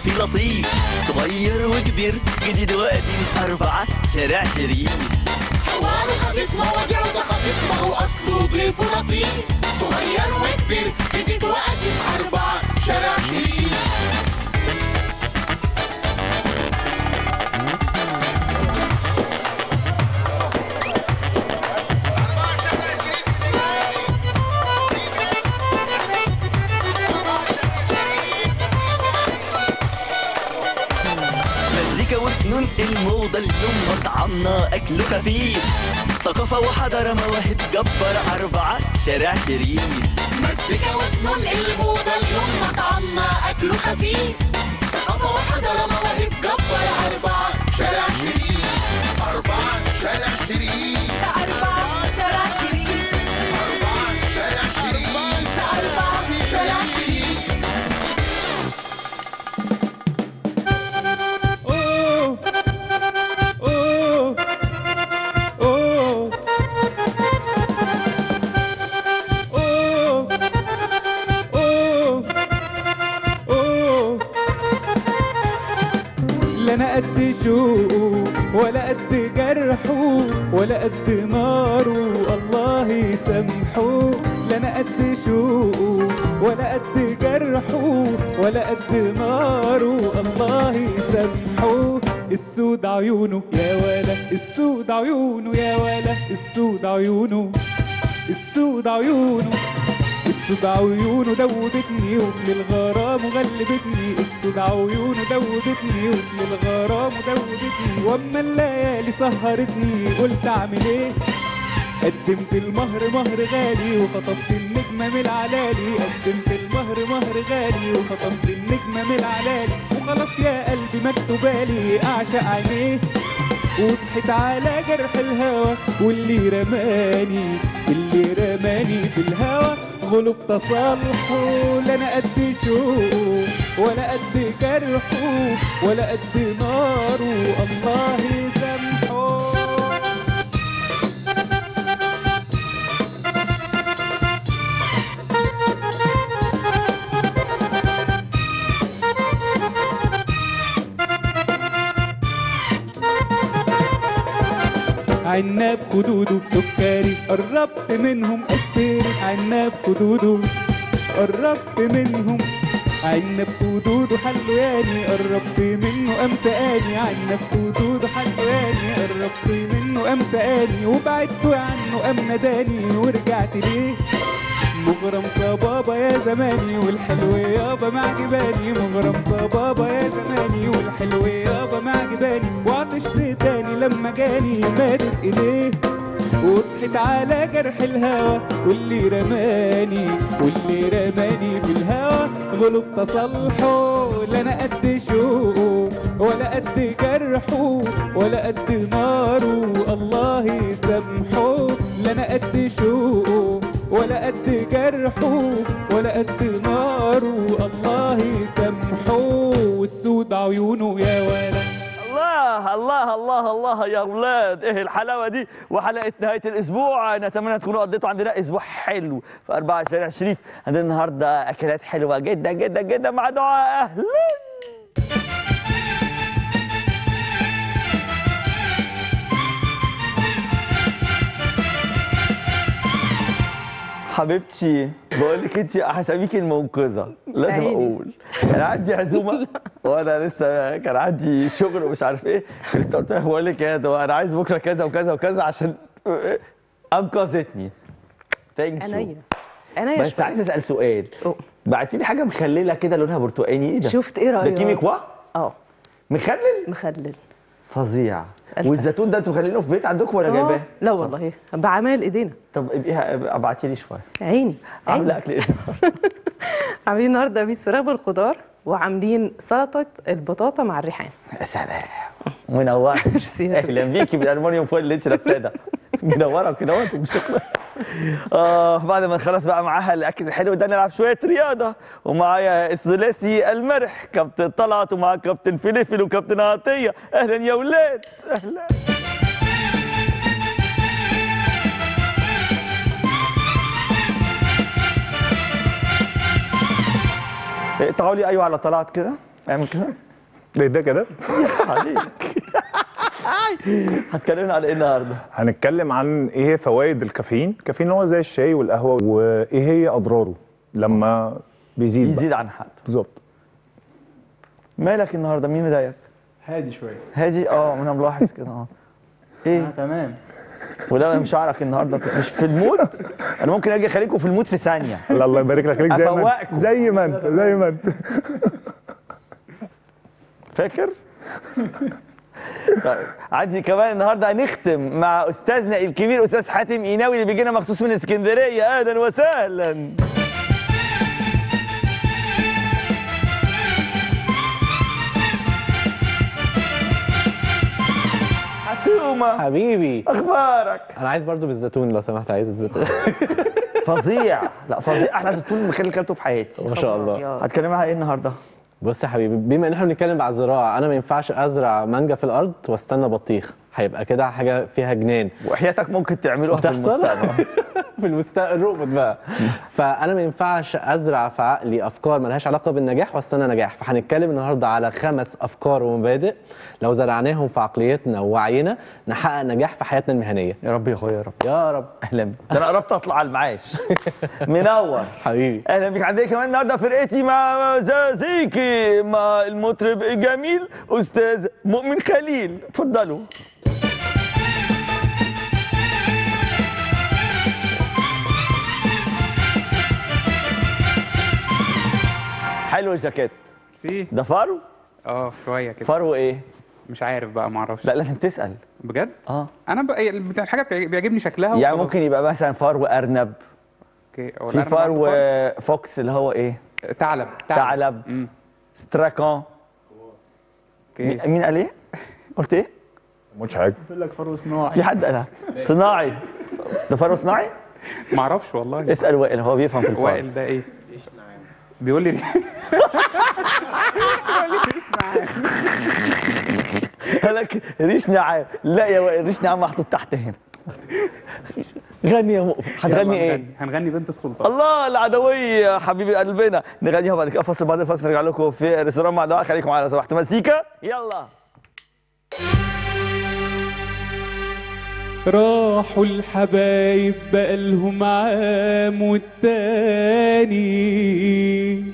في لطيف صغير وكبير جديد وقديم أربعة شارع شريف حوار خفيف مواضيع ده خفيف ما هو اصله ضيف لطيف صغير وكبير جديد وقديم اربعه شارع شريف مزيكا وفنون الموضة اليوم مطعمنا أكله خفيف ثقافة وحضارة مواهب جبار أربعة شارع شريف مزيكا وفنون الموضة اليوم مطعمنا أكله خفيف ثقافة وحضارة مواهب جبار أربعة شارع شريف أربعة شارع شريف أربعة شارع شريف أربعة شارع شريف أربعة شارع شريف أوه أوه أوه أوه أوه أوه لا أنا قد شوقه ولا قد جرحه ولا قد ناره الله يسامحه لا أنا قد شوقه ولا قد جرحه ولا قد ناره الله يسامحه السود عيونه يا ولا السود عيونه يا ولا السود عيونه السود عيونه السود عيونه دوبتني ومن الغرام وغلبتني السود عيونه دوبتني ومن الغرام ودوبتني واما الليالي سهرتني قلت اعمل ايه قدمت المهر مهر غالي وخطفت النجمة من العلالي قدمت المهر مهر غالي وخطفت النجمة من العلالي وخلاص يا قلبي مكتوبالي اعشق عينيه وصحيت على جرح الهوى واللي رماني اللي رماني في الهوى غلب تصالحه لا انا قد شوقه ولا قد جرحه ولا قد ناره الله يسامحه عناب خدوده سكري قربت منهم اشتري عناب خدوده قربت منهم عنب خدوده حلواني قربت منه قام سقاني عنب خدوده حلواني قربت منه قام سقاني وبعدت عنه قام نداني ورجعت ليه مغرم صبابة يا زماني والحلو يابا معجباني مغرم صبابة يا زماني والحلو يابا معجباني وعطشت تاني لما جاني مادت ايديه وصحيت على جرح الهوى واللي رماني واللي رماني في الهوى غلب تصالحه لا انا قد شوقه ولا قد جرحه ولا قد ناره الله يسامحه لا انا قد شوقه ولا قد جرحه ولا قد ناره الله يسامحه والسود عيونه يا ولد الله الله الله الله يا اولاد ايه الحلاوه دي وحلقه نهايه الاسبوع نتمنى تكونوا قضيتوا عندنا اسبوع حلو في أربعة شارع شريف عندنا النهارده اكلات حلوه جدا جدا جدا مع دعاء اهلا حبيبتي بقول لك انت هسميكي المنقذه لازم عيني. اقول كان عندي عزومه وانا لسه كان عندي شغل ومش عارف ايه كنت قلت لها بقول لك ايه ده انا عايز بكره كذا وكذا وكذا عشان انقذتني ثانك يو عينيا عينيا بس شوية. عايز اسال سؤال أوه. بعتي لي حاجه مخلله كده لونها برتقاني ايه ده شفت ايه ده رايك كيميكوا اه مخلل مخلل فظيع ألف. والزيتون ده انتوا مخلينه في بيت عندكم ولا آه. جايباه لا والله بعمال ايدينا طب ابقي ابعتي لي شويه عيني عامله عيني اكل ايه عاملين النهارده بيس فراخ بالخضار وعاملين سلطه البطاطا مع الريحان يا سلام منوره ميرسي يا اهلا بيكي بالالمونيوم فويل اللي انت لابساه ده منوره كده اهوت وبشكل اه بعد ما نخلص بقى معاها الاكل الحلو ده نلعب شويه رياضه ومعايا الثلاثي المرح كابتن طلعت ومع كابتن فلفل وكابتن عطيه اهلا يا ولاد اهلا اقطعوا لي ايوه على طلعت كده اعمل كده ايه ده كده عليك هتكلمنا على ايه النهارده؟ هنتكلم عن ايه هي فوائد الكافيين الكافيين هو زي الشاي والقهوه وايه هي اضراره لما بيزيد بقى. يزيد عن حد بالظبط مالك النهارده مين مضايقك؟ هادي شويه هادي اه انا ملاحظ كده اه ايه تمام ولا مش شعرك النهارده مش في المود انا ممكن اجي اخليكم في المود في ثانيه الله الله يبارك لك خليك زي ما انت أفوقكم. زي ما انت زي ما انت فاكر؟ طيب عندي كمان النهارده هنختم مع استاذنا الكبير استاذ حاتم ايناوي اللي بيجي لنا مخصوص من اسكندريه اهلا وسهلا حتومه حبيبي اخبارك انا عايز برضو بالزيتون لو سمحت عايز الزيتون فظيع لا فظيع احلى زيتون المخلل اللي اكلته في حياتي ما شاء الله هتكلمي على ايه النهارده بص يا حبيبي بما ان احنا بنتكلم على الزراعه انا ما ينفعش ازرع مانجا في الارض واستنى بطيخ هيبقى كده حاجه فيها جنان وحياتك ممكن تعملوها في بتحصل؟ المستقبل في المستقبل روبوت بقى فانا ما ينفعش ازرع في عقلي افكار ملهاش علاقه بالنجاح واستنى نجاح فهنتكلم النهارده على خمس افكار ومبادئ لو زرعناهم في عقليتنا ووعينا نحقق نجاح في حياتنا المهنيه يا رب يا اخويا يا رب يا رب اهلا بك ده انا قربت اطلع على المعاش منور حبيبي اهلا بك عندي كمان النهارده فرقتي مع زازيكي مع المطرب الجميل استاذ مؤمن خليل اتفضلوا حلو الجاكيت سي ده فرو اه شويه كده فرو ايه مش عارف بقى ما اعرفش لا لازم تسال بجد اه انا بقى بتاع الحاجه بتعجب- بيعجبني شكلها يعني وخلاص. ممكن يبقى مثلا فرو ارنب اوكي هو في الأرنب عنده فرو آه، فوكس اللي هو ايه فرو؟ ثعلب ثعلب. امم ستراكون اوكي مين مين قال ايه قلت ايه ما قلتش حاجه بيقول لك فرو صناعي في حد قالها صناعي ده فرو صناعي ما اعرفش والله اسال وائل هو بيفهم في الفرو وائل ده ايه بيقول لي قال لك ريش نعام لا يا وائل ريش نعام محطوط تحت هنا غني يا مؤمن هتغني ايه هنغني- هنغني بنت السلطان الله العدوية حبيبي قلبنا نغنيها بعد كده فاصل بعد الفاصل نرجع لكم في ريستوران مع دعاء خليكم معانا لو سمحت مزيكا يلا راحوا الحبايب بقالهم عام والتاني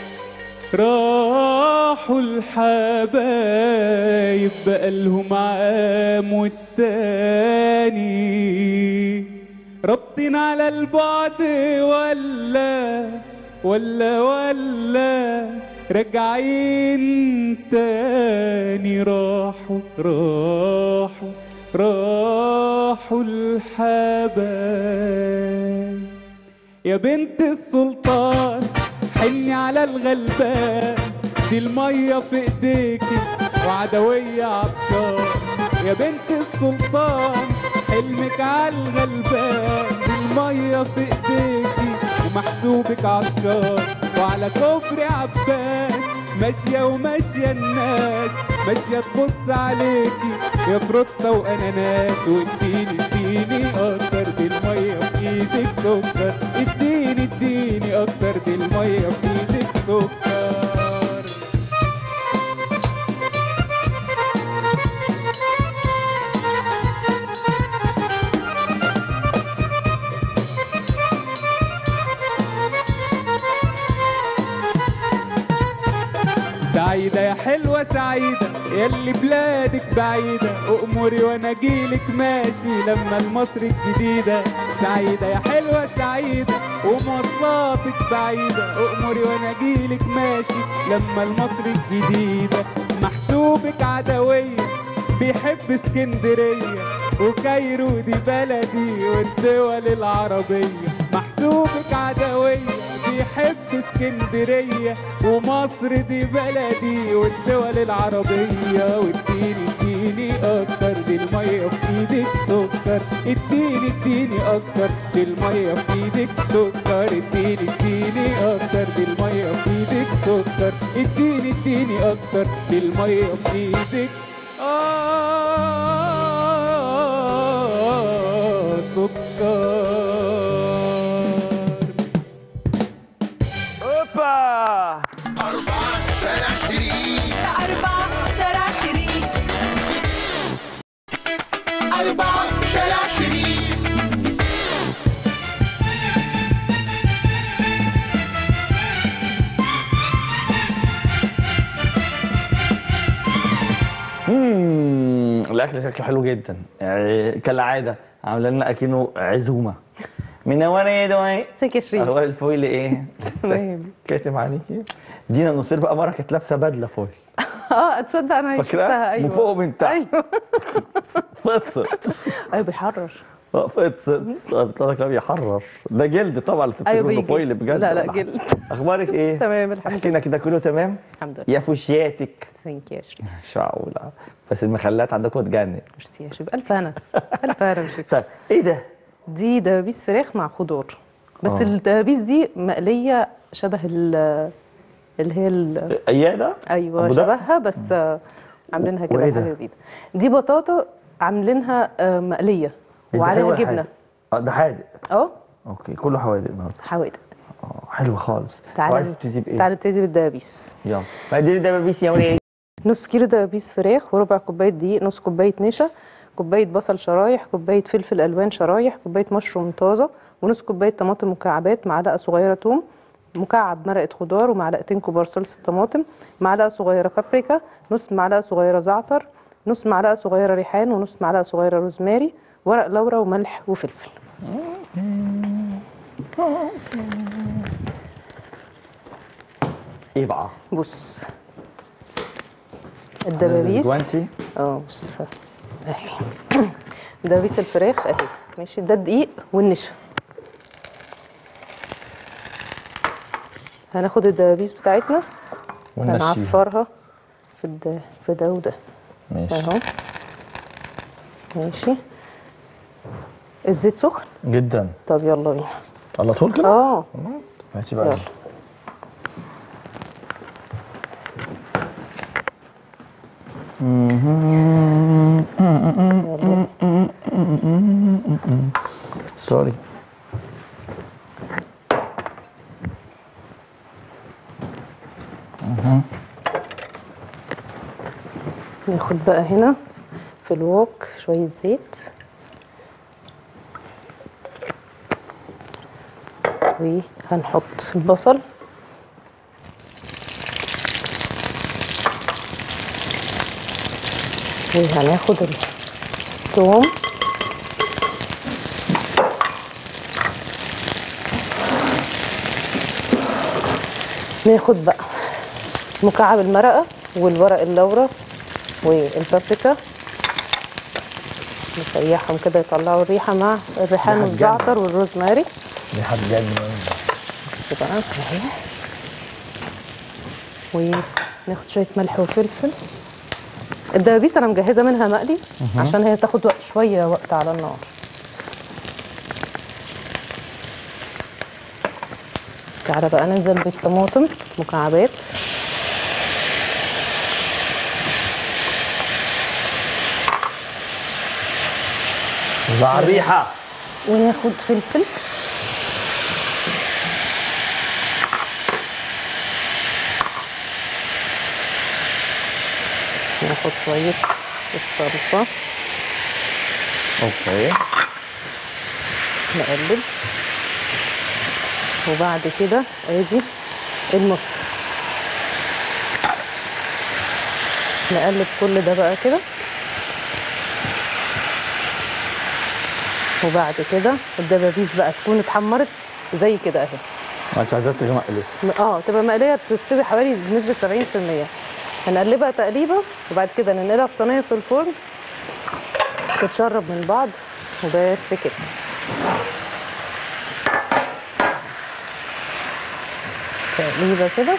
راحوا الحبايب بقالهم عام والتاني رابطين على البعد ولا ولا ولا راجعين تاني راحوا راحوا راحوا الحبايب يا بنت السلطان حني على الغلبان دي المية في ايديكي وعدوية عطشان يا بنت السلطان حلمك على الغلبان دي المية في ايديكي ومحسوبك عطشان وعلى كفر عباس ماشية وماشية الناس ماشية تبص عليكي يا فروتة واناناس واديني اديني اكتر دي المية في ايدك سكر اديني اديني اكتر دي المية في ايدك سكر سعيدة يا حلوة سعيدة ياللي بلادك بعيدة أأمري وأنا أجيلك ماشي لما المصر الجديدة سعيدة يا حلوة سعيدة ومواصلاتك بعيدة أأمري وأنا أجيلك ماشي لما المصر الجديدة محسوبك عدوية بيحب اسكندرية وكايرو دي بلدي والدول العربية محسوبك عدوية بيحب اسكندرية ومصر دي بلدي والدول العربية واديني اديني اكتر دي المية في ايدك سكر اديني اديني اكتر دي المية في ايدك سكر اديني اديني اكتر دي المية في ايدك سكر اديني اديني اكتر دي المية في ايدك آه سكر اوبا أربعة شارع شريف مم، الاكل شكله حلو جدا يعني كالعاده عامله لنا اكنه عزومه منوره يا دعاء ازيك يا شريف اخبار الفويل ايه تمام كاتم عليكي دينا نصير بقى مره كانت لابسه بدله فويل اه تصدق انا فاكرة؟ شفتها ايوه من فوق ومن تحت. ايوه فطست ايوه بيحرر آه، فطست بيطلع لك لا بيحرر ده جلد طبعا اللي ايوه بتفتكروا انه بيجي فويل بجد لا لا ولا حاجة. جلد اخبارك ايه تمام الحمد احكي لنا كده كله تمام الحمد لله يا فوشياتك ثانك يو يا شريف مش معقوله بس المخلات عندكم تجنن ميرسي يا شريف الف هنا الف هنا يا شريف طيب ايه ده دي دبابيس فراخ مع خضار بس آه. الدبابيس دي مقليه شبه ال- اللي هي ال- اياده ايوه أبو دقة؟ شبهها بس آه، عاملينها كده وإيه ده؟ حاجه جديده دي بطاطا عاملينها آه، مقليه ده وعليها حلو جبنه الحاجة. اه ده حادق اه اوكي كله حوادق النهارده حوادق اه حلو خالص تعالى عايز تبتدي بايه تعالى نبتدي بالدبابيس يلا بعدين الدبابيس يا ولاد نص كيلو دبابيس فراخ وربع كوبايه دقيق نص كوبايه نشا كوبايه بصل شرايح كوبايه فلفل الوان شرايح كوبايه مشروم طازه ونص كوبايه طماطم مكعبات معلقه صغيره ثوم مكعب مرقه خضار ومعلقتين كبار صلصه طماطم معلقه صغيره بابريكا نص معلقه صغيره زعتر نص معلقه صغيره ريحان ونص معلقه صغيره روزماري ورق لورا وملح وفلفل ايه بقى بص الدبابيس جوانتي اه بص اهي دبابيس الفراخ اهي ماشي ده الدقيق والنشا هناخد الدبابيس بتاعتنا ونمشيها هنعفرها في الد... في ده وده ماشي اهو ماشي الزيت سخن جدا طب يلا بينا على طول كده اه ماشي بقى يلا. سوري ناخد بقى هنا في الوok شوية زيت وهنحط البصل وهناخد الثوم ناخد بقى مكعب المرقة والورق اللورا والبابريكا نسيحهم كده يطلعوا الريحة مع الريحان ريحة والزعتر والروزماري دي هتجنن بس بقى اهي وناخد شوية ملح وفلفل الدبابيس انا مجهزة منها مقلي عشان هي تاخد وقت شوية وقت على النار تعالى بقى ننزل بالطماطم مكعبات مع الريحه وناخد فلفل ناخد شوية الصلصة اوكي نقلب وبعد كده ادي المص نقلب كل ده بقى كده وبعد كده الدبابيس بقى تكون اتحمرت زي كده اهي ما انت عايزاها تغمق لسه م- اه تبقى مقليه بتستوي حوالي بنسبه 70% هنقلبها تقليبه وبعد كده ننقلها في صينيه في الفرن تتشرب من بعض وبس كده تقليبه كده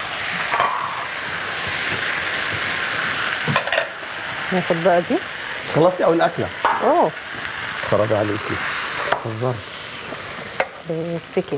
ناخد بقى دي خلصتي اول اكله اه خرج عليكي هزار بس كده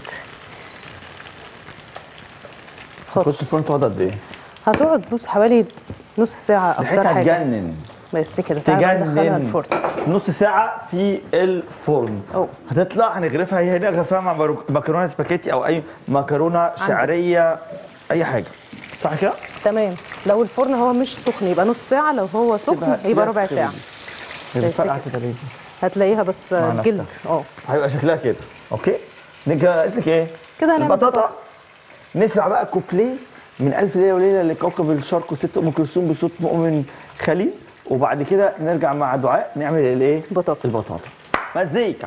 كنت خلاص الفرن تقعد قد ايه؟ هتقعد بص حوالي نص ساعة أكتر ريحتها حاجة تجنن بس كده تعالى ندخلها تجنن الفرن نص ساعة في الفرن أوه. هتطلع هنغرفها هي هنا غرفها مع مرو- مكرونة سباكيتي أو أي مكرونة شعرية أي حاجة صح كده؟ تمام لو الفرن هو مش سخن يبقى نص ساعة لو هو سخن تبقى- يبقى تبقى ربع تغلي. ساعة هي بس بتفرقع كده. كده ليه؟ هتلاقيها بس مع جلد نفسها. اه هيبقى شكلها كده أوكي؟ نيجي اسمك إيه؟ كده هنعمل البطاطا بطاطا. نسمع بقى كوبليه من ألف ليلة وليلة لكوكب الشرق وست أم كلثوم بصوت مؤمن خليل وبعد كده نرجع مع دعاء نعمل الايه بطاطا البطاطا مزيكا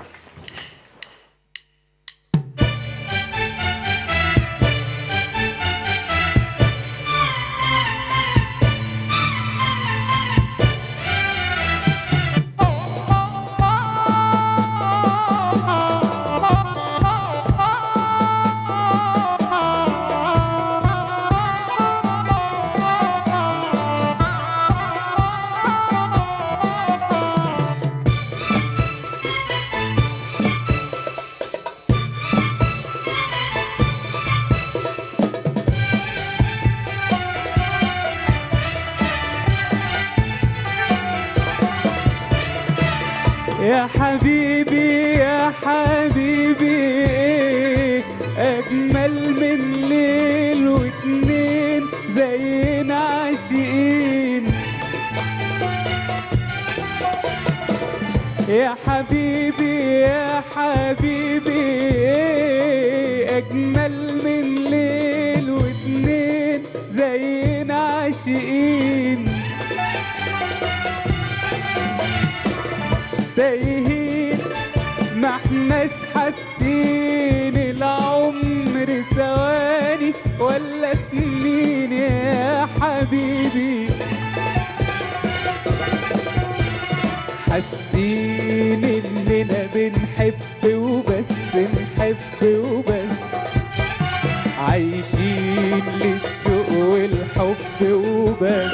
يا حبيبي يا حبيبي إيه أجمل من ليل واتنين زينا عاشقين يا حبيبي يا حبيبي إيه أجمل من ليل واتنين زينا عاشقين تايهين ما احناش حاسين العمر ثواني ولا سنين يا حبيبي حاسين اننا بنحب وبس نحب وبس عايشين للشوق والحب وبس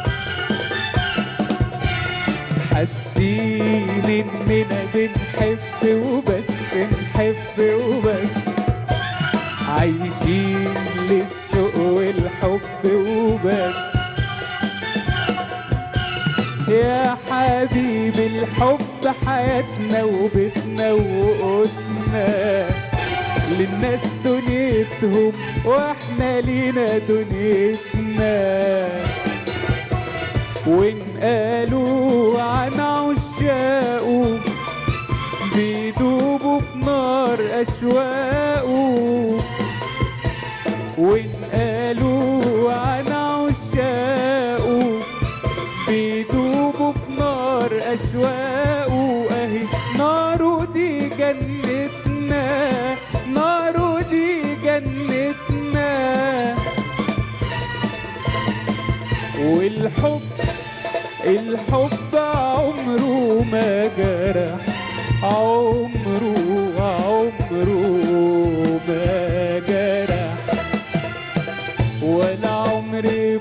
حاسين اننا بنحب وبس نحب وبس عايشين للشوق والحب وبس يا حبيبي الحب حياتنا وبيتنا وقوتنا للناس دنيتهم واحنا لينا دنيتنا وإن قالوا عن عشاقه بيدوبوا في نار أشواقه وإن قالوا عن عشاقه بيدوبوا في نار أشواقه أهي ناره دي جنتنا ناره دي جنتنا والحب الحب عمره ما جرح عمره عمره ما جرح ولا عمري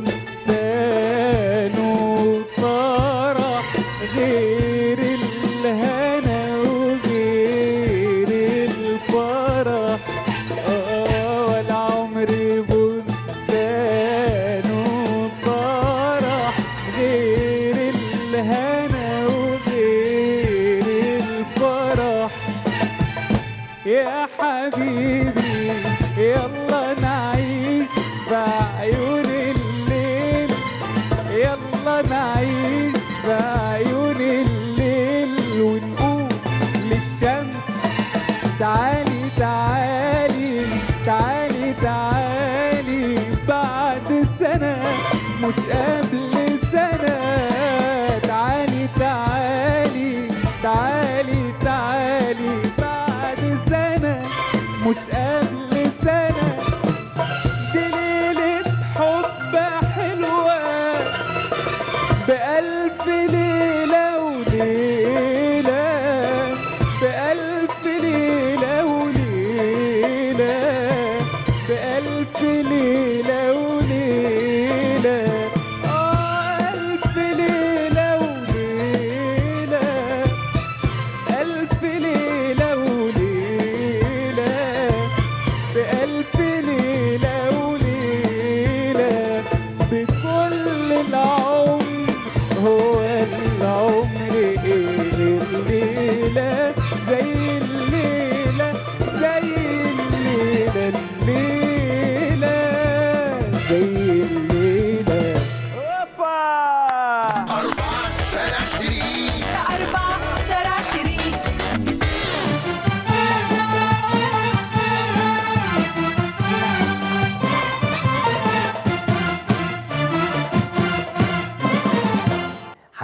بستانه طرح غير الهنا وغير الفرح آه ولا عمري بستانه طرح غير الهنا وغير الفرح يا حبيبي يلا نعيش بعيون الليل يلا نعيش بعيون الليل ونقول للشمس تعالي تعالي تعالي تعالي بعد سنة مش قبل سنة تعالي تعالي تعالي تعالي بعد سنة مش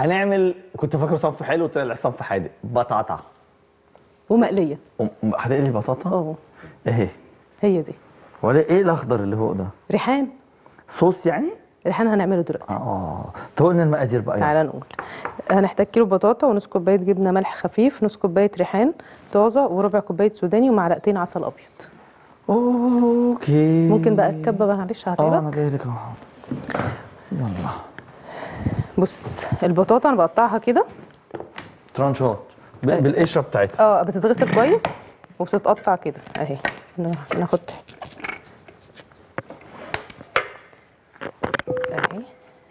هنعمل كنت فاكر صنف حلو طلع صنف حادق بطاطا ومقليه أم- هتقلي بطاطا اه اهي هي دي ولا ايه الاخضر اللي فوق ده ريحان صوص يعني ريحان هنعمله دلوقتي اه طب قلنا المقادير بقى يلا. تعالى نقول هنحتاج كيلو بطاطا ونص كوبايه جبنه ملح خفيف نص كوبايه ريحان طازه وربع كوبايه سوداني ومعلقتين عسل ابيض اوكي ممكن بقى الكبه بقى معلش اه انا هتعبك جاي لك اهو يلا بص البطاطا انا بقطعها كده ترانشات ب- بالقشره بتاعتها اه بتتغسل كويس وبتتقطع كده اهي نا- ناخد اهي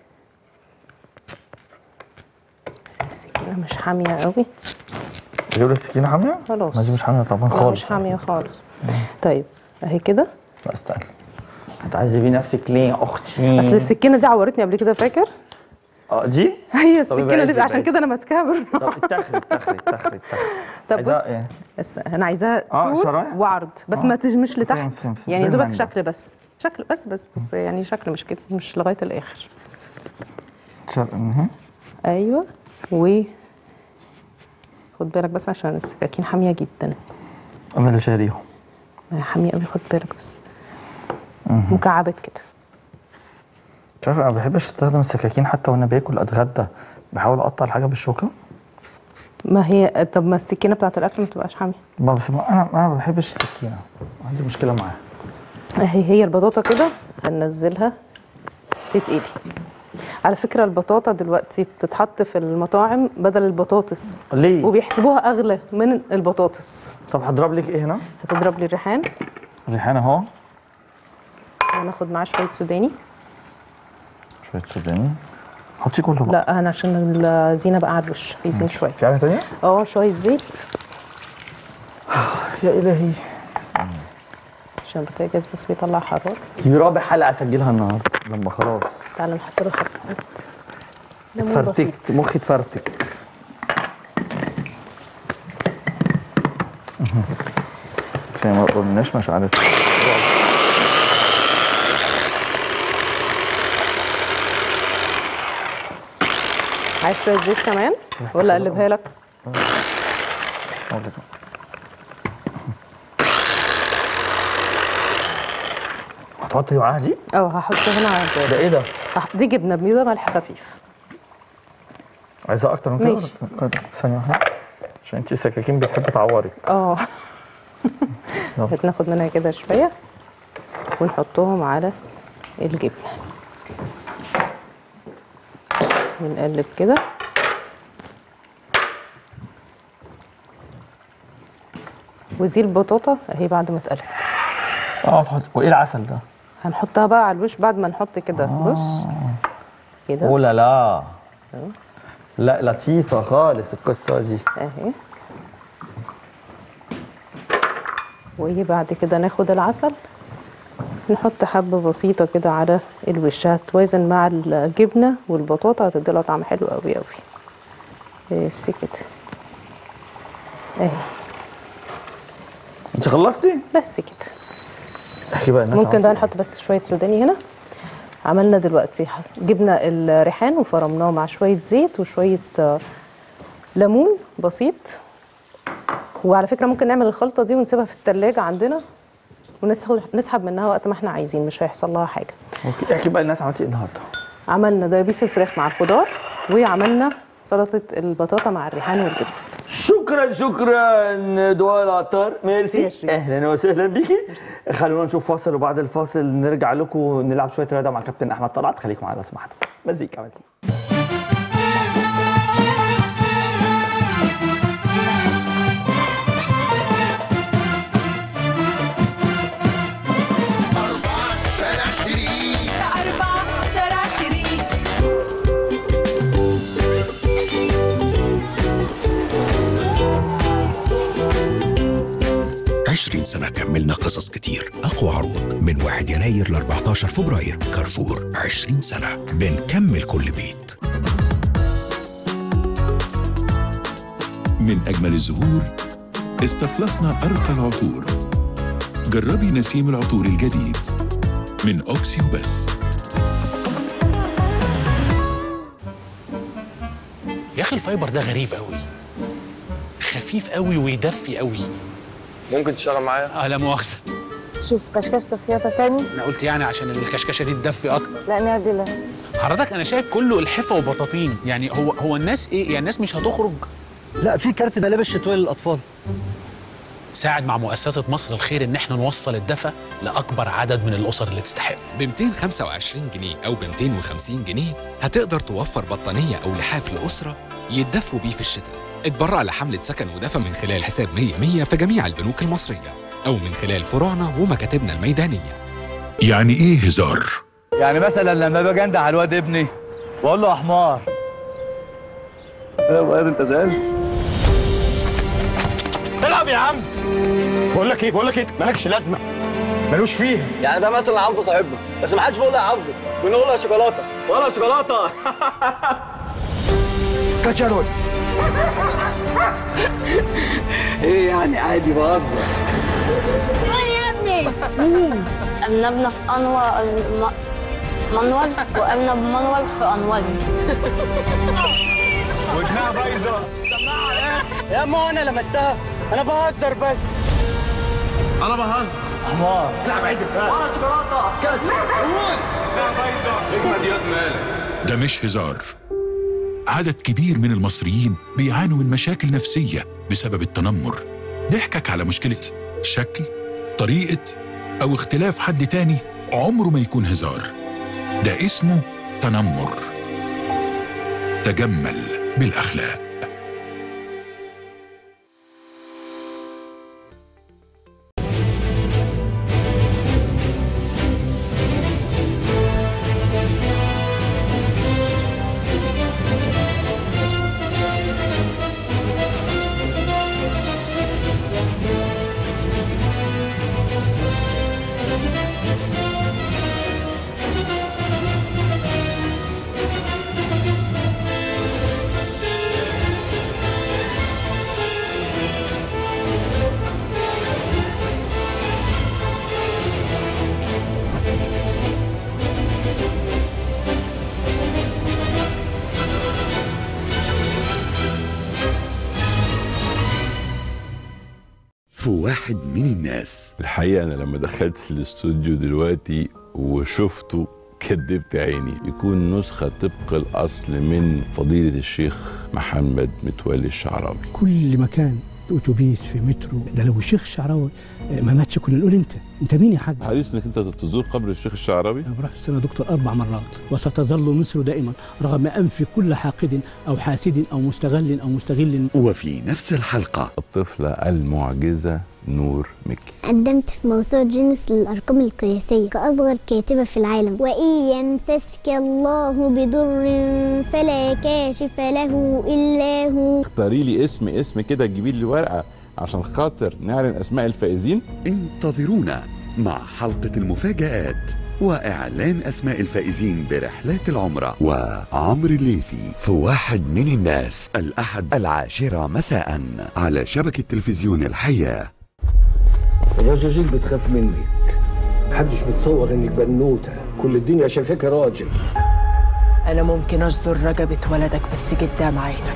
السكينه مش حاميه قوي اجيب لك سكينه حاميه خلاص. ما دي مش حاميه طبعا لا، خالص مش حاميه خالص طيب اهي كده لا استنى هتعذبي نفسك ليه يا اختي اصل السكينه دي عورتني قبل كده فاكر اه دي هي طب السكينه ابعدي، دي عشان ابعدي. كده انا ماسكاها طب بالراحه اتخري اتخري اتخري اتخري طب عايزاه بص ايه بس انا عايزاها اه، طول شرايح؟ وعرض بس اه. ما تج- مش لتحت فهم، فهم، فهم. يعني زي يا دوبك المانجا. شكل بس شكل بس بس بس يعني شكل مش كده مش لغايه الاخر شر... مهم. ايوه و خد بالك بس عشان السكاكين حاميه جدا انا اللي شاريهم ما هي حاميه قوي خد بالك بس مهم. مكعبات كده مش عارف انا ما بحبش استخدم السكاكين حتى وانا باكل اتغدى بحاول اقطع الحاجه بالشوكه ما هي طب ما السكينه بتاعت الاكل ما تبقاش حاميه ما بس ما انا انا ما بحبش السكينه عندي مشكله معاها اهي هي البطاطا كده هننزلها تتقلي على فكره البطاطا دلوقتي بتتحط في المطاعم بدل البطاطس ليه وبيحسبوها اغلى من البطاطس طب هضرب لك ايه هنا هتضرب لي الريحان ريحان اهو وناخد معاه شويه سوداني شويه سوداني حطي كله بقى لا انا عشان الزينه بقى على الوش عايزين شويه في حاجه تانية اه شويه زيت يا الهي عشان البوتاجاز بس بيطلع حراره دي رابع حلقه اسجلها النهارده لما خلاص تعالى نحط له حبه ليمون بسيط اتفرتكت مخي اتفرتك عشان ما قلناش مش عارف عايز شويه زيت كمان ولا اقلبها لك هتحطي معاها دي؟ اه هحط هنا على ده الباب ايه ده؟ هح- دي جبنه بيضه ملح خفيف عايزها اكتر من كده؟ ماشي. كده. ثانية واحدة عشان انت السكاكين بتحب تعوري اه يلا. ناخد منها كده شويه ونحطهم على الجبنه ونقلب كده ودي البطاطا اهي بعد ما اتقلت اه تحط وايه العسل ده؟ هنحطها بقى على الوش بعد ما نحط كده بص كده اوه لا لا لا لطيفة خالص القصة دي اهي ويجي بعد كده ناخد العسل نحط حبة بسيطة كده على الوش هتوازن مع الجبنة والبطاطا هتدي لها طعم حلو قوي قوي بس كده اهي انت خلصتي؟ بس كده احكي بقى الناس ممكن بقى عملت نحط بس شوية سوداني هنا عملنا دلوقتي جبنا الريحان وفرمناه مع شوية زيت وشوية آه، ليمون بسيط وعلى فكرة ممكن نعمل الخلطة دي ونسيبها في التلاجة عندنا ونسحب نسحب منها وقت ما احنا عايزين مش هيحصل لها حاجة إيه؟ اوكي احكي بقى الناس عملتي ايه النهارده؟ عملنا دبابيس الفراخ مع الخضار وعملنا سلطة البطاطا مع الريحان والجبنة شكرا شكرا دعاء العطار يا ميرسي شريف. اهلا وسهلا بيكي خلونا نشوف فاصل وبعد الفاصل نرجع لكم ونلعب شويه رياضه مع كابتن احمد طلعت خليكم معانا لو سمحتوا مزيكا مزيكا أربعة شارع شريك أربعة شارع شريك عشرين سنة كملنا قصص كتير أقوى عروض من 1 يناير ل 14 فبراير كارفور 20 سنة بنكمل كل بيت من أجمل الزهور استخلصنا أرقى العطور جربي نسيم العطور الجديد من أوكسيو بس يا اخي الفايبر ده غريب قوي خفيف قوي ويدفي قوي ممكن تشتغل معايا اه لا مؤاخذه شوف كشكشة الخياطة تاني انا قلت يعني عشان الكشكشه دي تدفي اكتر لا نادلة حضرتك انا شايف كله الحفه وبطاطين يعني هو هو الناس ايه يعني الناس مش هتخرج لا في كارت ملابس شتويه للاطفال ساعد مع مؤسسه مصر الخير ان احنا نوصل الدفى لاكبر عدد من الاسر اللي تستحق ب 225 جنيه او ب 250 جنيه هتقدر توفر بطانيه او لحاف لاسره يتدفوا بيه في الشتاء اتبرع لحمله سكن ودفى من خلال حساب 100 100 في جميع البنوك المصريه او من خلال فروعنا ومكاتبنا الميدانيه يعني ايه هزار يعني مثلا لما باجي انده على الواد ابني واقول له يا حمار يا واد انت زعلت العب يا عم بقول لك ايه بقول لك ايه مالكش لازمه ملوش فيها يعني ده مثلا عبده صاحبنا بس ما حدش بيقول له يا عبده بنقول له يا شوكولاته ولا شوكولاته كاتشارول ايه يعني عادي بهزر يا ابني أرنبنا في أنور الم- منول وأرنب منول في أنور وجهها بايظه يا اما انا لمستها انا بهزر بس انا بهزر حمار اطلع بعيد ولا شوكولاته كاتشب اجمد ياض مالك ده مش هزار عدد كبير من المصريين بيعانوا من مشاكل نفسية بسبب التنمر ضحكك على مشكلة شكل طريقة أو اختلاف حد تاني عمره ما يكون هزار ده اسمه تنمر تجمل بالأخلاق في واحد من الناس الحقيقة أنا لما دخلت الاستوديو دلوقتي وشفته كدبت عيني يكون نسخة طبق الأصل من فضيلة الشيخ محمد متولي الشعراوي كل مكان اتوبيس في مترو ده لو الشيخ الشعراوي ما ماتش كنا نقول انت انت مين يا حاج حريص انك انت تزور قبر الشيخ الشعراوي انا بروح السنه دكتور اربع مرات وستظل مصر دائما رغم انف كل حاقد او حاسد او مستغل او مستغل وفي نفس الحلقة الطفلة المعجزة نور مكي قدمت في موسوعة جينيس للأرقام القياسية كأصغر كاتبة في العالم وإن يمسسك الله بضر فلا كاشف له إلا هو اختاري لي اسم اسم كده تجيبي لي ورقة عشان خاطر نعلن أسماء الفائزين انتظرونا مع حلقة المفاجآت وإعلان أسماء الفائزين برحلات العمرة وعمرو الليثي في واحد من الناس الأحد العاشرة مساء على شبكة تلفزيون الحياة الرجاجيل بتخاف منك محدش متصور انك بنوته كل الدنيا شايفاك راجل انا ممكن اصدر رقبة ولدك بس قدام عينك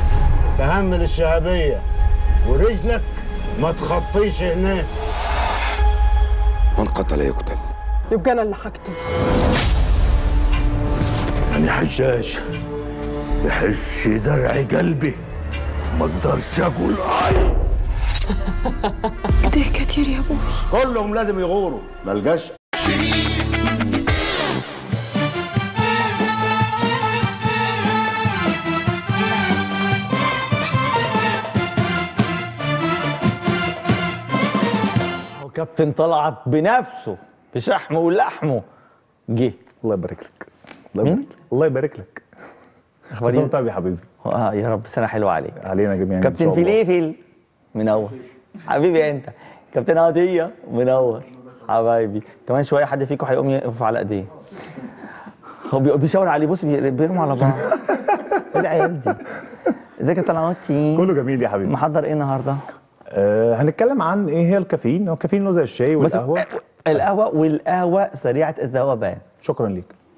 تهمل الشعبية ورجلك ما تخطيش هناك من قتل يقتل يبقى انا اللي هقتل انا حجاج بحس زرع قلبي ما اقدرش اقول اي ده كتير يا ابوي كلهم لازم يغوروا ملجاش وكابتن طلعت بنفسه بشحمه ولحمه جه الله يبارك لك مين؟ الله يبارك لك اخبار اخبارك طيب يا حبيبي اه يا رب سنه حلوه عليك علينا جميعا إن كابتن شاء الله. فليفل منور حبيبي انت كابتن عطيه منور حبايبي كمان شويه حد فيكم هيقوم يقف على ايديه هو بي- بيشاور عليه بص بي- بيرموا على بعض ايه العيال دي ازيك يا طلعاتي كله جميل يا حبيبي محضر ايه النهارده آه هنتكلم عن ايه هي الكافيين هو الكافيين له زي الشاي بس والقهوه القهوه والقهوه سريعه الذوبان شكرا ليك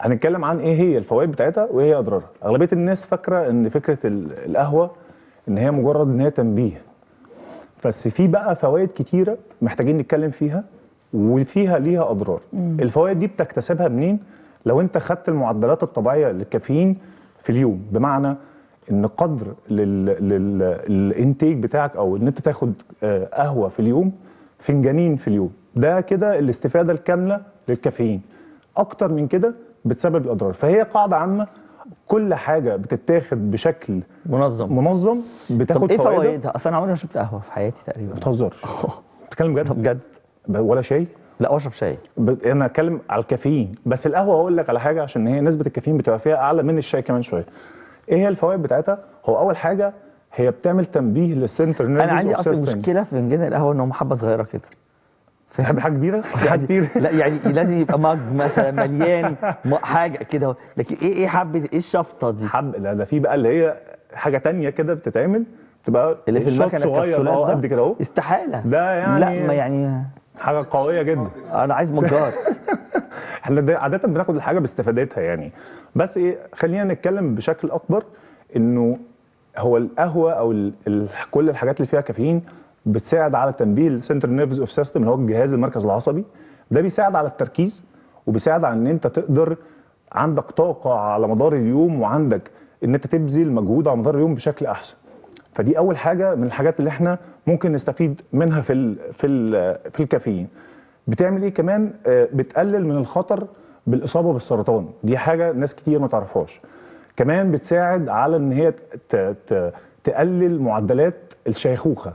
هنتكلم عن ايه هي الفوائد بتاعتها وايه هي اضرارها اغلبيه الناس فاكره ان فكره ال- القهوه ان هي مجرد ان هي تنبيه بس في بقى فوائد كتيره محتاجين نتكلم فيها وفيها ليها اضرار الفوائد دي بتكتسبها منين لو انت خدت المعدلات الطبيعيه للكافيين في اليوم بمعنى ان قدر لل... لل... للانتيج بتاعك او ان انت تاخد آه، قهوه في اليوم فنجانين في اليوم ده كده الاستفاده الكامله للكافيين اكتر من كده بتسبب الاضرار فهي قاعده عامه كل حاجه بتتاخد بشكل منظم منظم بتاخد طب ايه فوائدها فوائدها؟ اصل انا عمري ما شربت قهوه في حياتي تقريبا ما بتهزرش بتتكلم بجد بجد ولا شاي لا اشرب شاي ب... انا اتكلم على الكافيين بس القهوه اقول لك على حاجه عشان هي نسبه الكافيين بتبقى فيها اعلى من الشاي كمان شويه ايه هي الفوائد بتاعتها هو اول حاجه هي بتعمل تنبيه للسنتر انا عندي اصلا مشكله في فنجان القهوه ان هم حبه صغيره كده تحب حاجه كبيره يعني كتير لا يعني لازم يبقى مج مثلا مليان م- حاجه كده لكن ايه ايه حبه ايه الشفطه دي حب لا ده في بقى اللي هي حاجه تانية كده بتتعمل تبقى اللي في شوت المكنه صغير الكبسولات اه ده؟ قد كده اهو استحاله ده يعني لا ما يعني حاجه قويه جدا انا عايز مجات احنا دا- عاده بناخد الحاجه باستفادتها يعني بس ايه خلينا نتكلم بشكل اكبر انه هو القهوه او ال ال كل الحاجات اللي فيها كافيين بتساعد على تنبيه السنتر نيرفز اوف سيستم اللي هو الجهاز المركز العصبي ده بيساعد على التركيز وبيساعد على ان انت تقدر عندك طاقه على مدار اليوم وعندك ان انت تبذل مجهود على مدار اليوم بشكل احسن فدي اول حاجه من الحاجات اللي احنا ممكن نستفيد منها في ال في ال في الكافيين بتعمل ايه كمان آه، بتقلل من الخطر بالاصابه بالسرطان دي حاجه ناس كتير ما تعرفهاش كمان بتساعد على ان هي ت- ت- تقلل معدلات الشيخوخه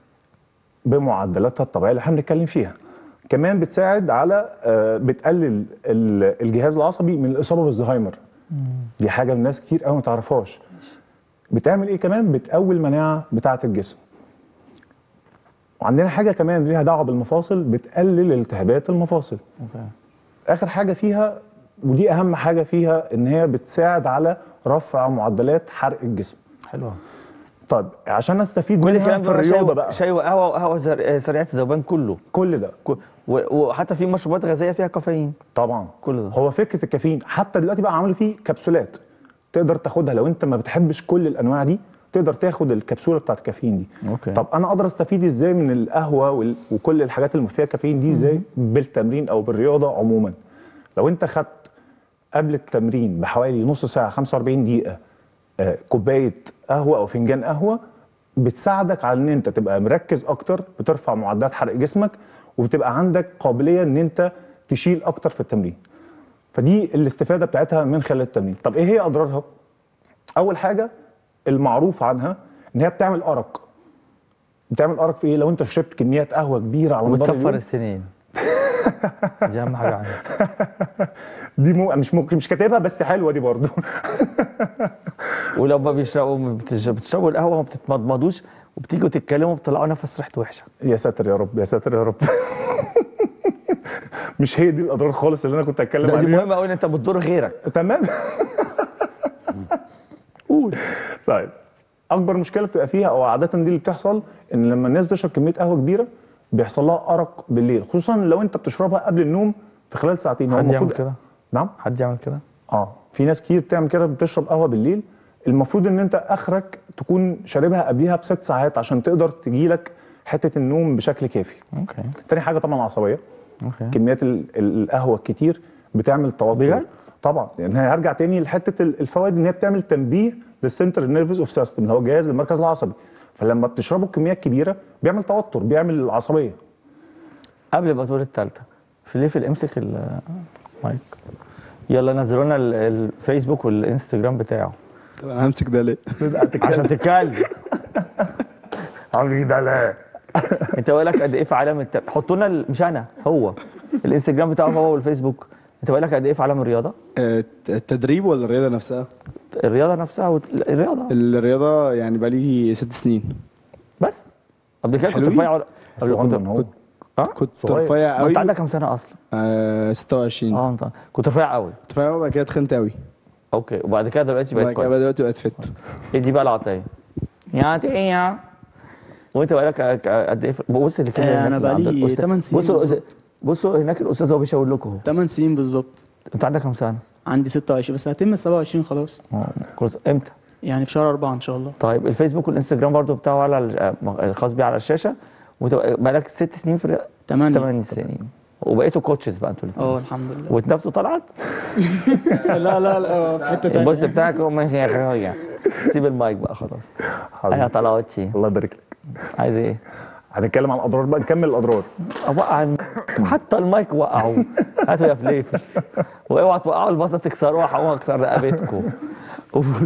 بمعدلاتها الطبيعيه اللي احنا بنتكلم فيها كمان بتساعد على آه، بتقلل ال- الجهاز العصبي من الاصابه بالزهايمر دي حاجه الناس كتير قوي ما تعرفهاش بتعمل ايه كمان بتقوي المناعه بتاعه الجسم وعندنا حاجه كمان ليها دعوه بالمفاصل بتقلل التهابات المفاصل اخر حاجه فيها ودي اهم حاجه فيها ان هي بتساعد على رفع معدلات حرق الجسم حلوه طيب عشان استفيد كل منها الكلام في ده شاي الرياضه و- بقى شاي وقهوه وقهوه زر- سريعه الذوبان كله كل ده و- وحتى في مشروبات غازيه فيها كافيين طبعا كل ده هو فكره الكافيين حتى دلوقتي بقى عملوا فيه كبسولات تقدر تاخدها لو انت ما بتحبش كل الانواع دي تقدر تاخد الكبسوله بتاعت الكافيين دي اوكي طب انا اقدر استفيد ازاي من القهوه وال- وكل الحاجات اللي فيها كافيين دي ازاي بالتمرين او بالرياضه عموما لو انت خدت قبل التمرين بحوالي نص ساعه 45 دقيقه آه، كوبايه قهوه او فنجان قهوه بتساعدك على ان انت تبقى مركز اكتر بترفع معدلات حرق جسمك وبتبقى عندك قابليه ان انت تشيل اكتر في التمرين فدي الاستفاده بتاعتها من خلال التمرين طب ايه هي اضرارها اول حاجه المعروف عنها ان هي بتعمل ارق بتعمل ارق في ايه لو انت شربت كميات قهوه كبيره على مدار وتصفر اليوم السنين دي اهم حاجه عندي دي مو مش ممكن مش كاتبها بس حلوه دي برضو ولو ما بيشربوا ما بتش- بتشربوا القهوه ما بتتمضمضوش وبتيجوا تتكلموا بتطلعوا نفس ريحته وحشه يا ساتر يا رب يا ساتر يا رب مش هي دي الاضرار خالص اللي انا كنت اتكلم لا دي عليها مهمه قوي ان انت بتضر غيرك تمام قول طيب اكبر مشكله بتبقى فيها او عاده دي اللي بتحصل ان لما الناس بتشرب كميه قهوه كبيره بيحصل لها ارق بالليل خصوصا لو انت بتشربها قبل النوم في خلال ساعتين هو حد يعمل المفروض كده نعم حد يعمل كده اه في ناس كتير بتعمل كده بتشرب قهوه بالليل المفروض ان انت اخرك تكون شاربها قبليها بست ساعات عشان تقدر تجيلك حته النوم بشكل كافي اوكي تاني حاجه طبعا العصبيه اوكي كميات ال- ال- القهوه الكتير بتعمل توتر بجد؟ طبعا يعني هرجع تاني لحته ال- الفوائد ان هي بتعمل تنبيه للسنتر نيرفز اوف سيستم اللي هو جهاز المركز العصبي فلما بتشربه بكميات كبيره بيعمل توتر بيعمل عصبيه قبل ما تقول الثالثه في ليه في امسك المايك يلا نزلوا لنا ال- الفيسبوك والانستجرام بتاعه طب انا همسك ده ليه؟ عشان تتكلم عامل ده لا انت بقالك قد ايه في عالم الت... حطوا لنا ال- مش انا هو الانستجرام بتاعه هو والفيسبوك انت بقالك قد ايه في عالم الرياضه آه، التدريب ولا الرياضه نفسها؟ الرياضه نفسها وت... الرياضه الرياضه يعني بقالي ست سنين بس قبل كده كنت حلوين؟ رفيع ولا قبل كنت صغنن هو. كنت اه كنت صغير. رفيع ما قوي انت عندك كام سنه اصلا آه 26 اه انت كنت رفيع قوي كنت رفيع قوي وبعد كده تخنت قوي اوكي وبعد كده دلوقتي بقيت وبعد كده كويس دلوقتي بقيت فت ايه دي بقى العطيه يا عطيه وانت بقالك قد ايه في- بص اللي كده آه، هناك أنا اللي عند بقالي الأستاذ. تمن سنين بصوا بالظبط. بصوا هناك الاستاذ هو بيشاور لكم اهو 8 سنين بالظبط انت عندك كام سنه عندي 26 بس هتم 27 خلاص كورس امتى يعني في شهر 4 ان شاء الله طيب الفيسبوك والانستجرام برضو بتاعه على ال- الخاص بيه على الشاشه وتبقى- بقالك ست سنين في 8 8 سنين وبقيتوا كوتشز بقى انتوا الاثنين اه الحمد لله وتنافسوا طلعت لا لا لا آه، في حته البوس تانية بتاعك هو ماشي يا اخويا سيب المايك بقى خلاص انا طلعتشي الله يبارك لك عايز ايه؟ هنتكلم عن الاضرار بقى نكمل الاضرار وقع الم- حتى المايك وقعوا هاتوا يا فليفل واوعوا توقعوا الباصه تكسروها هقوم اكسر رقبتكم قول.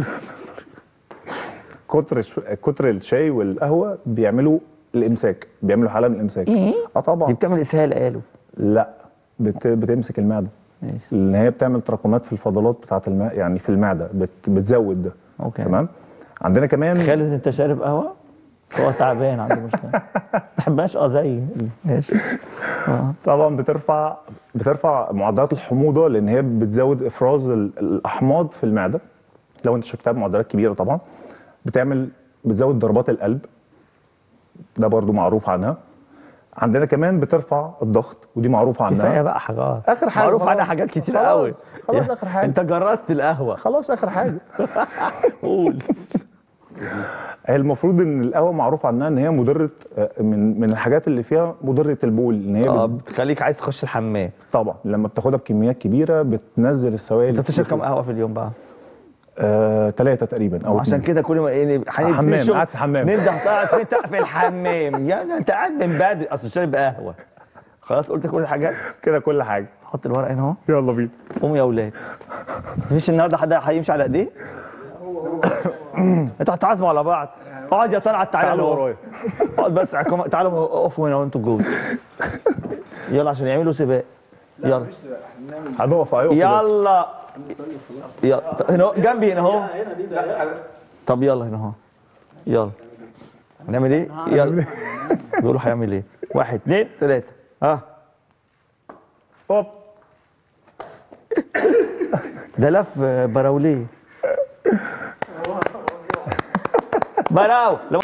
كتر الش- كتر الشاي والقهوه بيعملوا الامساك بيعملوا حاله من الامساك ايه؟ اه طبعا دي بتعمل اسهال قالوا لا بت... بتمسك المعده ماشي لان هي بتعمل تراكمات في الفضلات بتاعه الماء يعني في المعده بت... بتزود ده اوكي تمام عندنا كمان خالد انت شارب قهوه؟ هو تعبان عنده مشكله ما تحبهاش اه زي ماشي اه طبعا بترفع بترفع معدلات الحموضه لان هي بتزود افراز ال- الاحماض في المعده لو انت شربتها بمعدلات كبيره طبعا بتعمل بتزود ضربات القلب ده برضو معروف عنها عندنا كمان بترفع الضغط ودي معروف عنها كفايه بقى حاجات اخر حاجه معروف خلاص. عنها حاجات كتير خلاص. قوي خلاص اخر حاجه انت جرست القهوه خلاص اخر حاجه قول هي المفروض ان القهوه معروف عنها ان هي مضره آه، من من الحاجات اللي فيها مضره البول ان هي اه بت- بتخليك عايز تخش الحمام طبعا لما بتاخدها بكميات كبيره بتنزل السوائل انت بتشرب كام قهوه في اليوم بقى؟ آه، ثلاثة تقريبا او عشان اتنين. كده كل ما ايه هنبتدي حمام، الشغل، قاعد في الحمام. نبدا قاعد فين تق- في الحمام يا ابني انت قاعد من بدري اصل شارب قهوه خلاص قلت كل الحاجات كده كل حاجه حط الورق هنا اهو يلا بينا قوموا يا اولاد مفيش النهارده حد هيمشي على ايديه انتوا هتعزموا على بعض اقعد يا طلعت تعالى تعالوا له. ورايا. اقعد بس عكم- تعالوا اقفوا هنا وانتوا جوز يلا عشان يعملوا سباق يلا هنقف هيقف يلا يلا طب هنا اهو، جنبي هنا اهو طب يلا هنا اهو يلا هنعمل ايه؟ يلا بيقولوا هيعمل ايه؟ واحد اثنين ثلاثة ها هوب ده لف براوليه براو لو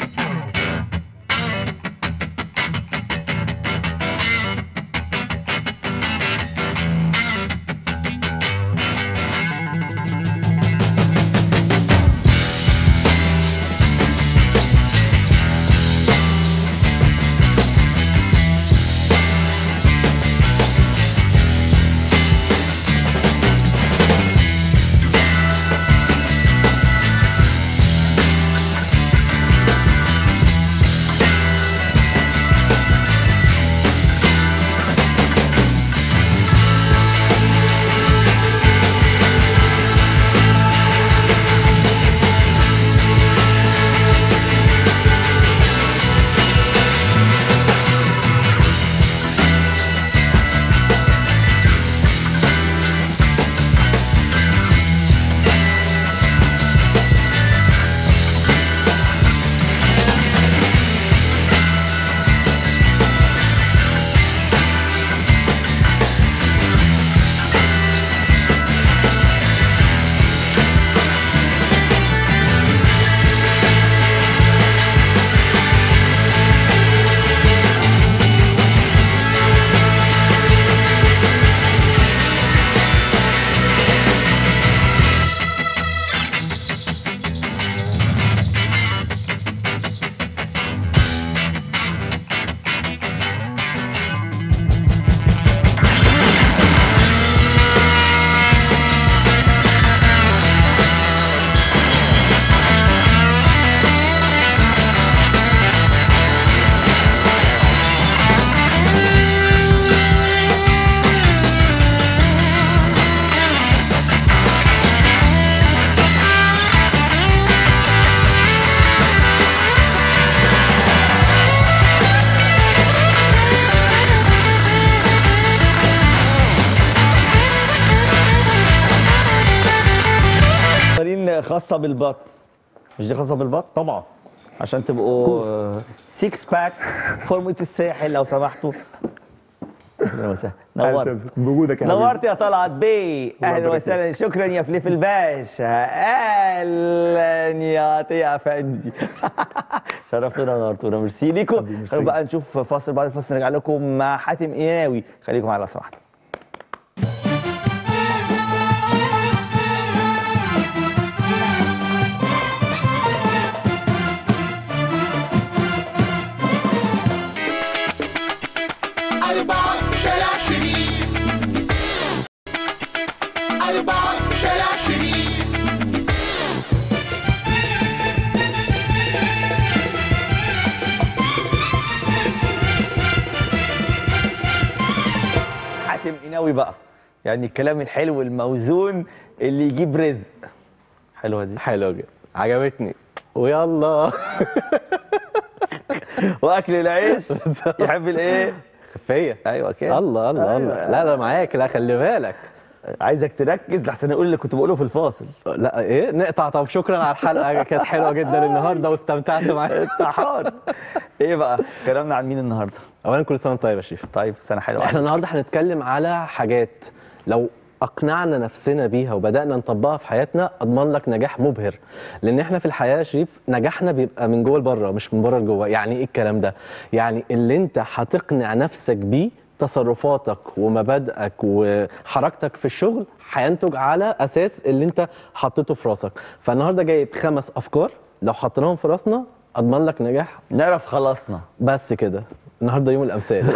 تمارين خاصة بالبطن مش دي خاصة بالبطن؟ طبعا عشان تبقوا 6 باك فورمة الساحل لو سمحتوا اهلا وسهلا نورت بوجودك يا نورت يا طلعت بيه الله اهلا يبارك وسهلا شكرا يا فليف الباشا اهلا يا عطيه افندي شرفتونا ونورتونا ميرسي ليكم خلينا بقى نشوف فاصل بعد الفاصل نرجع لكم مع حاتم قناوي خليكم معانا لو سمحتوا ناوي بقى يعني الكلام الحلو الموزون اللي يجيب رزق حلوه دي حلوه جدا عجبتني ويلا واكل العيش يحب الايه خفيه ايوه كده الله الله أيوة. الله لا لا معاك لا خلي بالك عايزك تركز لحسن اقول اللي كنت بقوله في الفاصل لا ايه نقطع طب شكرا على الحلقه كانت حلوه جدا النهارده واستمتعت معاك انت حار ايه بقى كلامنا عن مين النهارده اولا كل سنه وانت طيب يا شريف طيب سنه حلوه احنا النهارده هنتكلم على حاجات لو اقنعنا نفسنا بيها وبدانا نطبقها في حياتنا اضمن لك نجاح مبهر لان احنا في الحياه يا شريف نجاحنا بيبقى من جوه لبره مش من بره لجوه يعني ايه الكلام ده يعني اللي انت هتقنع نفسك بيه تصرفاتك ومبادئك وحركتك في الشغل هينتج على اساس اللي انت حطيته في راسك فالنهارده جايب خمس افكار لو حطيناهم في راسنا اضمن لك نجاح نعرف خلصنا بس كده النهارده يوم الامثال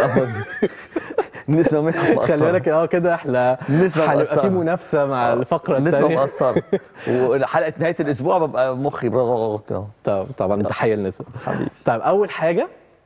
نسمة مدحت خلي بالك اه كده احنا نسمة هنبقى مقصرة. في منافسه مع الفقره نسمة الثانيه مقصرة وحلقة نهاية الأسبوع ببقى مخي برغغغ كده طب طبعا تحيه للنسبه حبيبي طيب اول حاجه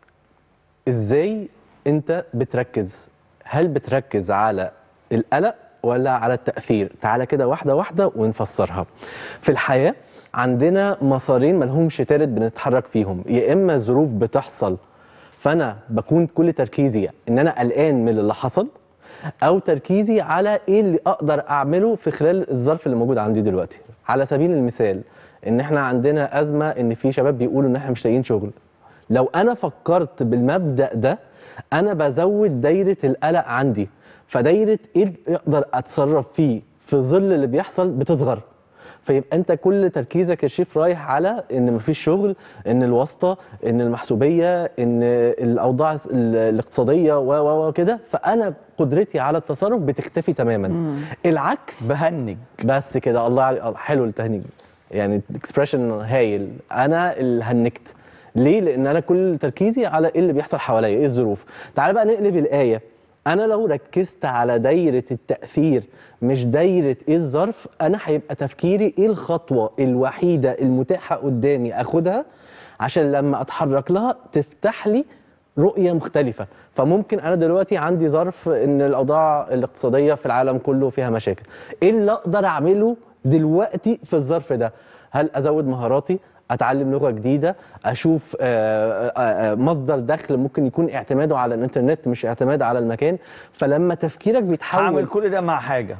ازاي انت بتركز هل بتركز على القلق ولا على التاثير تعالى كده واحده واحده ونفسرها في الحياه عندنا مسارين ملهمش تالت بنتحرك فيهم يا اما ظروف بتحصل فانا بكون كل تركيزي ان انا قلقان من اللي حصل او تركيزي على ايه اللي اقدر اعمله في خلال الظرف اللي موجود عندي دلوقتي على سبيل المثال ان احنا عندنا ازمه ان في شباب بيقولوا ان احنا مش لاقيين شغل لو انا فكرت بالمبدا ده انا بزود دايره القلق عندي فدايره ايه اللي اقدر اتصرف فيه في ظل اللي بيحصل بتصغر فيبقى انت كل تركيزك يا شريف رايح على ان مفيش شغل ان الواسطه ان المحسوبيه ان الاوضاع ال- الاقتصاديه و و و كده فانا قدرتي على التصرف بتختفي تماما العكس بهنج بس كده الله علي حلو التهنيج يعني اكسبريشن هايل انا اللي هنكت ليه لان انا كل تركيزي على ايه اللي بيحصل حواليا ايه الظروف تعال بقى نقلب الايه انا لو ركزت على دايره التاثير مش دايره ايه الظرف انا هيبقى تفكيري ايه الخطوه الوحيده المتاحه قدامي اخدها عشان لما اتحرك لها تفتح لي رؤيه مختلفه فممكن انا دلوقتي عندي ظرف ان الاوضاع الاقتصاديه في العالم كله فيها مشاكل ايه اللي اقدر اعمله دلوقتي في الظرف ده هل ازود مهاراتي اتعلم لغه جديده اشوف آه، آه، آه، مصدر دخل ممكن يكون اعتماده على الانترنت مش اعتماد على المكان فلما تفكيرك بيتحول هعمل كل ده مع حاجة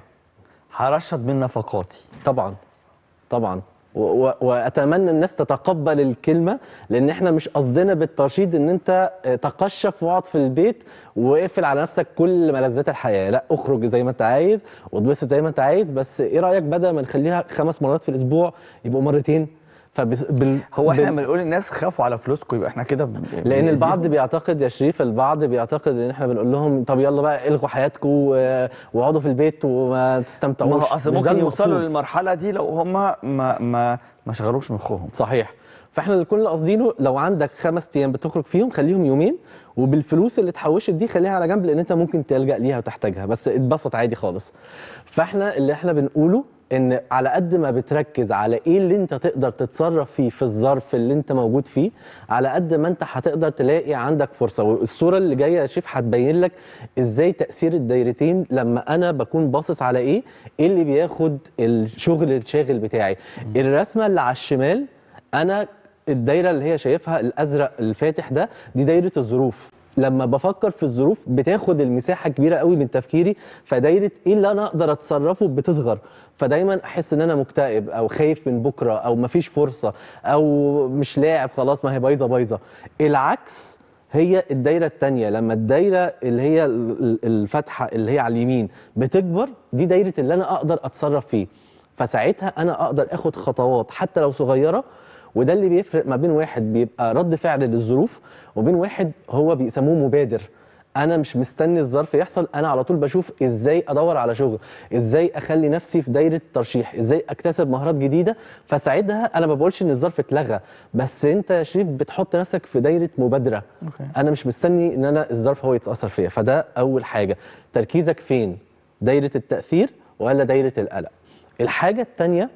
هرشد من نفقاتي طبعا طبعا و- و- واتمنى الناس تتقبل الكلمه لان احنا مش قصدنا بالترشيد ان انت آه، تقشف واقعد في البيت واقفل على نفسك كل ملذات الحياه لا اخرج زي ما انت عايز واتبسط زي ما انت عايز بس ايه رايك بدل ما نخليها خمس مرات في الاسبوع يبقوا مرتين فبس بال... هو احنا بال- لما نقول الناس خافوا على فلوسكم يبقى احنا كده ب- لان بنأذيهم. البعض بيعتقد يا شريف البعض بيعتقد ان احنا بنقول لهم طب يلا بقى الغوا حياتكم و- واقعدوا في البيت وما تستمتعوش ما هو اصل مش ده ممكن يوصلوا المقصود. للمرحلة دي لو هم ما ما ما شغلوش مخهم صحيح فاحنا اللي كنا قاصدينه لو عندك خمس ايام بتخرج فيهم خليهم يومين وبالفلوس اللي اتحوشت دي خليها على جنب لان انت ممكن تلجا ليها وتحتاجها بس اتبسط عادي خالص فاحنا اللي احنا بنقوله ان على قد ما بتركز على ايه اللي انت تقدر تتصرف فيه في الظرف اللي انت موجود فيه على قد ما انت هتقدر تلاقي عندك فرصه والصوره اللي جايه يا شيف هتبين لك ازاي تاثير الدايرتين لما انا بكون باصص على ايه ايه اللي بياخد الشغل الشاغل بتاعي الرسمه اللي على الشمال انا الدايره اللي هي شايفها الازرق الفاتح ده دي دايره الظروف لما بفكر في الظروف بتاخد المساحه كبيره قوي من تفكيري فدايره ايه اللي انا اقدر اتصرفه بتصغر فدايما احس ان انا مكتئب او خايف من بكره او مفيش فرصه او مش لاعب خلاص ما هي بايظه بايظه العكس هي الدايره الثانيه لما الدايره اللي هي ال- ال- الفاتحه اللي هي على اليمين بتكبر دي دايره اللي انا اقدر اتصرف فيه فساعتها انا اقدر اخد خطوات حتى لو صغيره وده اللي بيفرق ما بين واحد بيبقى رد فعل للظروف وبين واحد هو بيسموه مبادر انا مش مستني الظرف يحصل انا على طول بشوف ازاي ادور على شغل ازاي اخلي نفسي في دايره الترشيح ازاي اكتسب مهارات جديده فساعتها انا ما بقولش ان الظرف اتلغى بس انت يا شريف بتحط نفسك في دايره مبادره أوكي. انا مش مستني ان انا الظرف هو يتاثر فيا فده اول حاجه تركيزك فين دايره التاثير ولا دايره القلق الحاجه الثانيه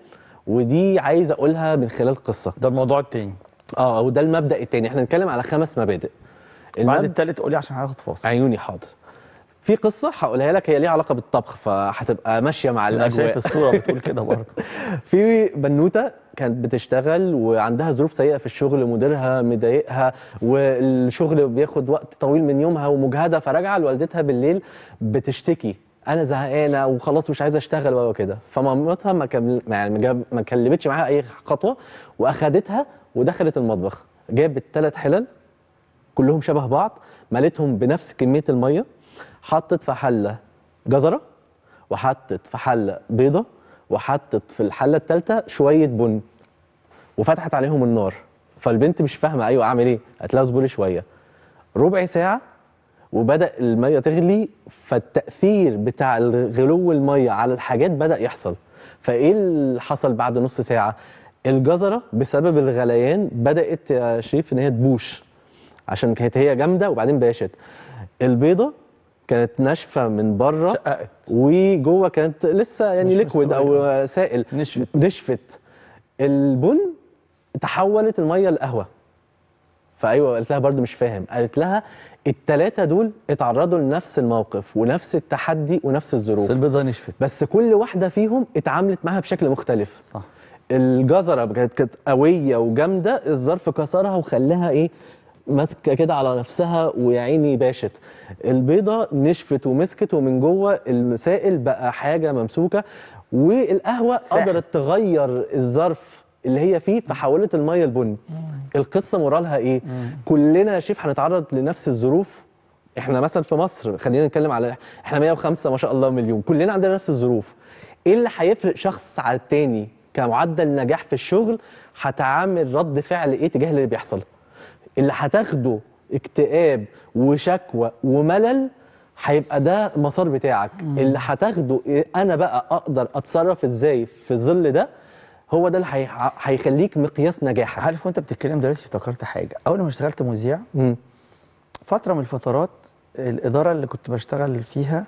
ودي عايز اقولها من خلال قصه ده الموضوع التاني اه وده المبدا الثاني احنا بنتكلم على خمس مبادئ بعد المبدأ- التالت قولي عشان هاخد فاصل عيوني حاضر في قصه هقولها لك هي ليها علاقه بالطبخ فهتبقى ماشيه مع انا الاجواء شايف الصوره بتقول كده برضه في بنوته كانت بتشتغل وعندها ظروف سيئه في الشغل مديرها مضايقها والشغل بياخد وقت طويل من يومها ومجهده فراجعه لوالدتها بالليل بتشتكي انا زهقانه وخلاص مش عايزه اشتغل وكده فمامتها ما كمل يعني ما جاب- ما كلمتش معاها اي خطوه واخدتها ودخلت المطبخ جابت ثلاث حلل كلهم شبه بعض مليتهم بنفس كميه الميه حطت في حله جزره وحطت في حله بيضه وحطت في الحله الثالثه شويه بن وفتحت عليهم النار فالبنت مش فاهمه ايوه اعمل ايه قالت لها اصبري شويه ربع ساعه وبدا الميه تغلي فالتاثير بتاع غلو الميه على الحاجات بدا يحصل فايه اللي حصل بعد نص ساعه الجزره بسبب الغليان بدات يا شريف ان هي تبوش عشان كانت هي جامده وبعدين باشت البيضه كانت ناشفه من بره شققت وجوه كانت لسه يعني مش ليكويد او مستوية. سائل نشفت نشفت البن تحولت الميه لقهوه فايوه قالت لها برضو مش فاهم قالت لها التلاتة دول اتعرضوا لنفس الموقف ونفس التحدي ونفس الظروف بس البيضه نشفت بس كل واحده فيهم اتعاملت معاها بشكل مختلف صح الجزره كانت كانت قويه وجامده الظرف كسرها وخلاها ايه ماسكه كده على نفسها ويا عيني باشت البيضه نشفت ومسكت ومن جوه السائل بقى حاجه ممسوكه والقهوه ساحل. قدرت تغير الظرف اللي هي فيه فحولت الميه لبن القصه مورالها ايه كلنا يا شيف هنتعرض لنفس الظروف احنا مثلا في مصر خلينا نتكلم على احنا 105 ما شاء الله مليون كلنا عندنا نفس الظروف ايه اللي هيفرق شخص على التاني كمعدل نجاح في الشغل هتعامل رد فعل ايه تجاه اللي بيحصل اللي هتاخده اكتئاب وشكوى وملل هيبقى ده المسار بتاعك اللي هتاخده إيه انا بقى اقدر اتصرف ازاي في ظل ده هو ده اللي هي- هيخليك مقياس نجاحك عارف وانت بتتكلم دلوقتي افتكرت حاجه اول ما اشتغلت مذيع مم. فتره من الفترات الاداره اللي كنت بشتغل فيها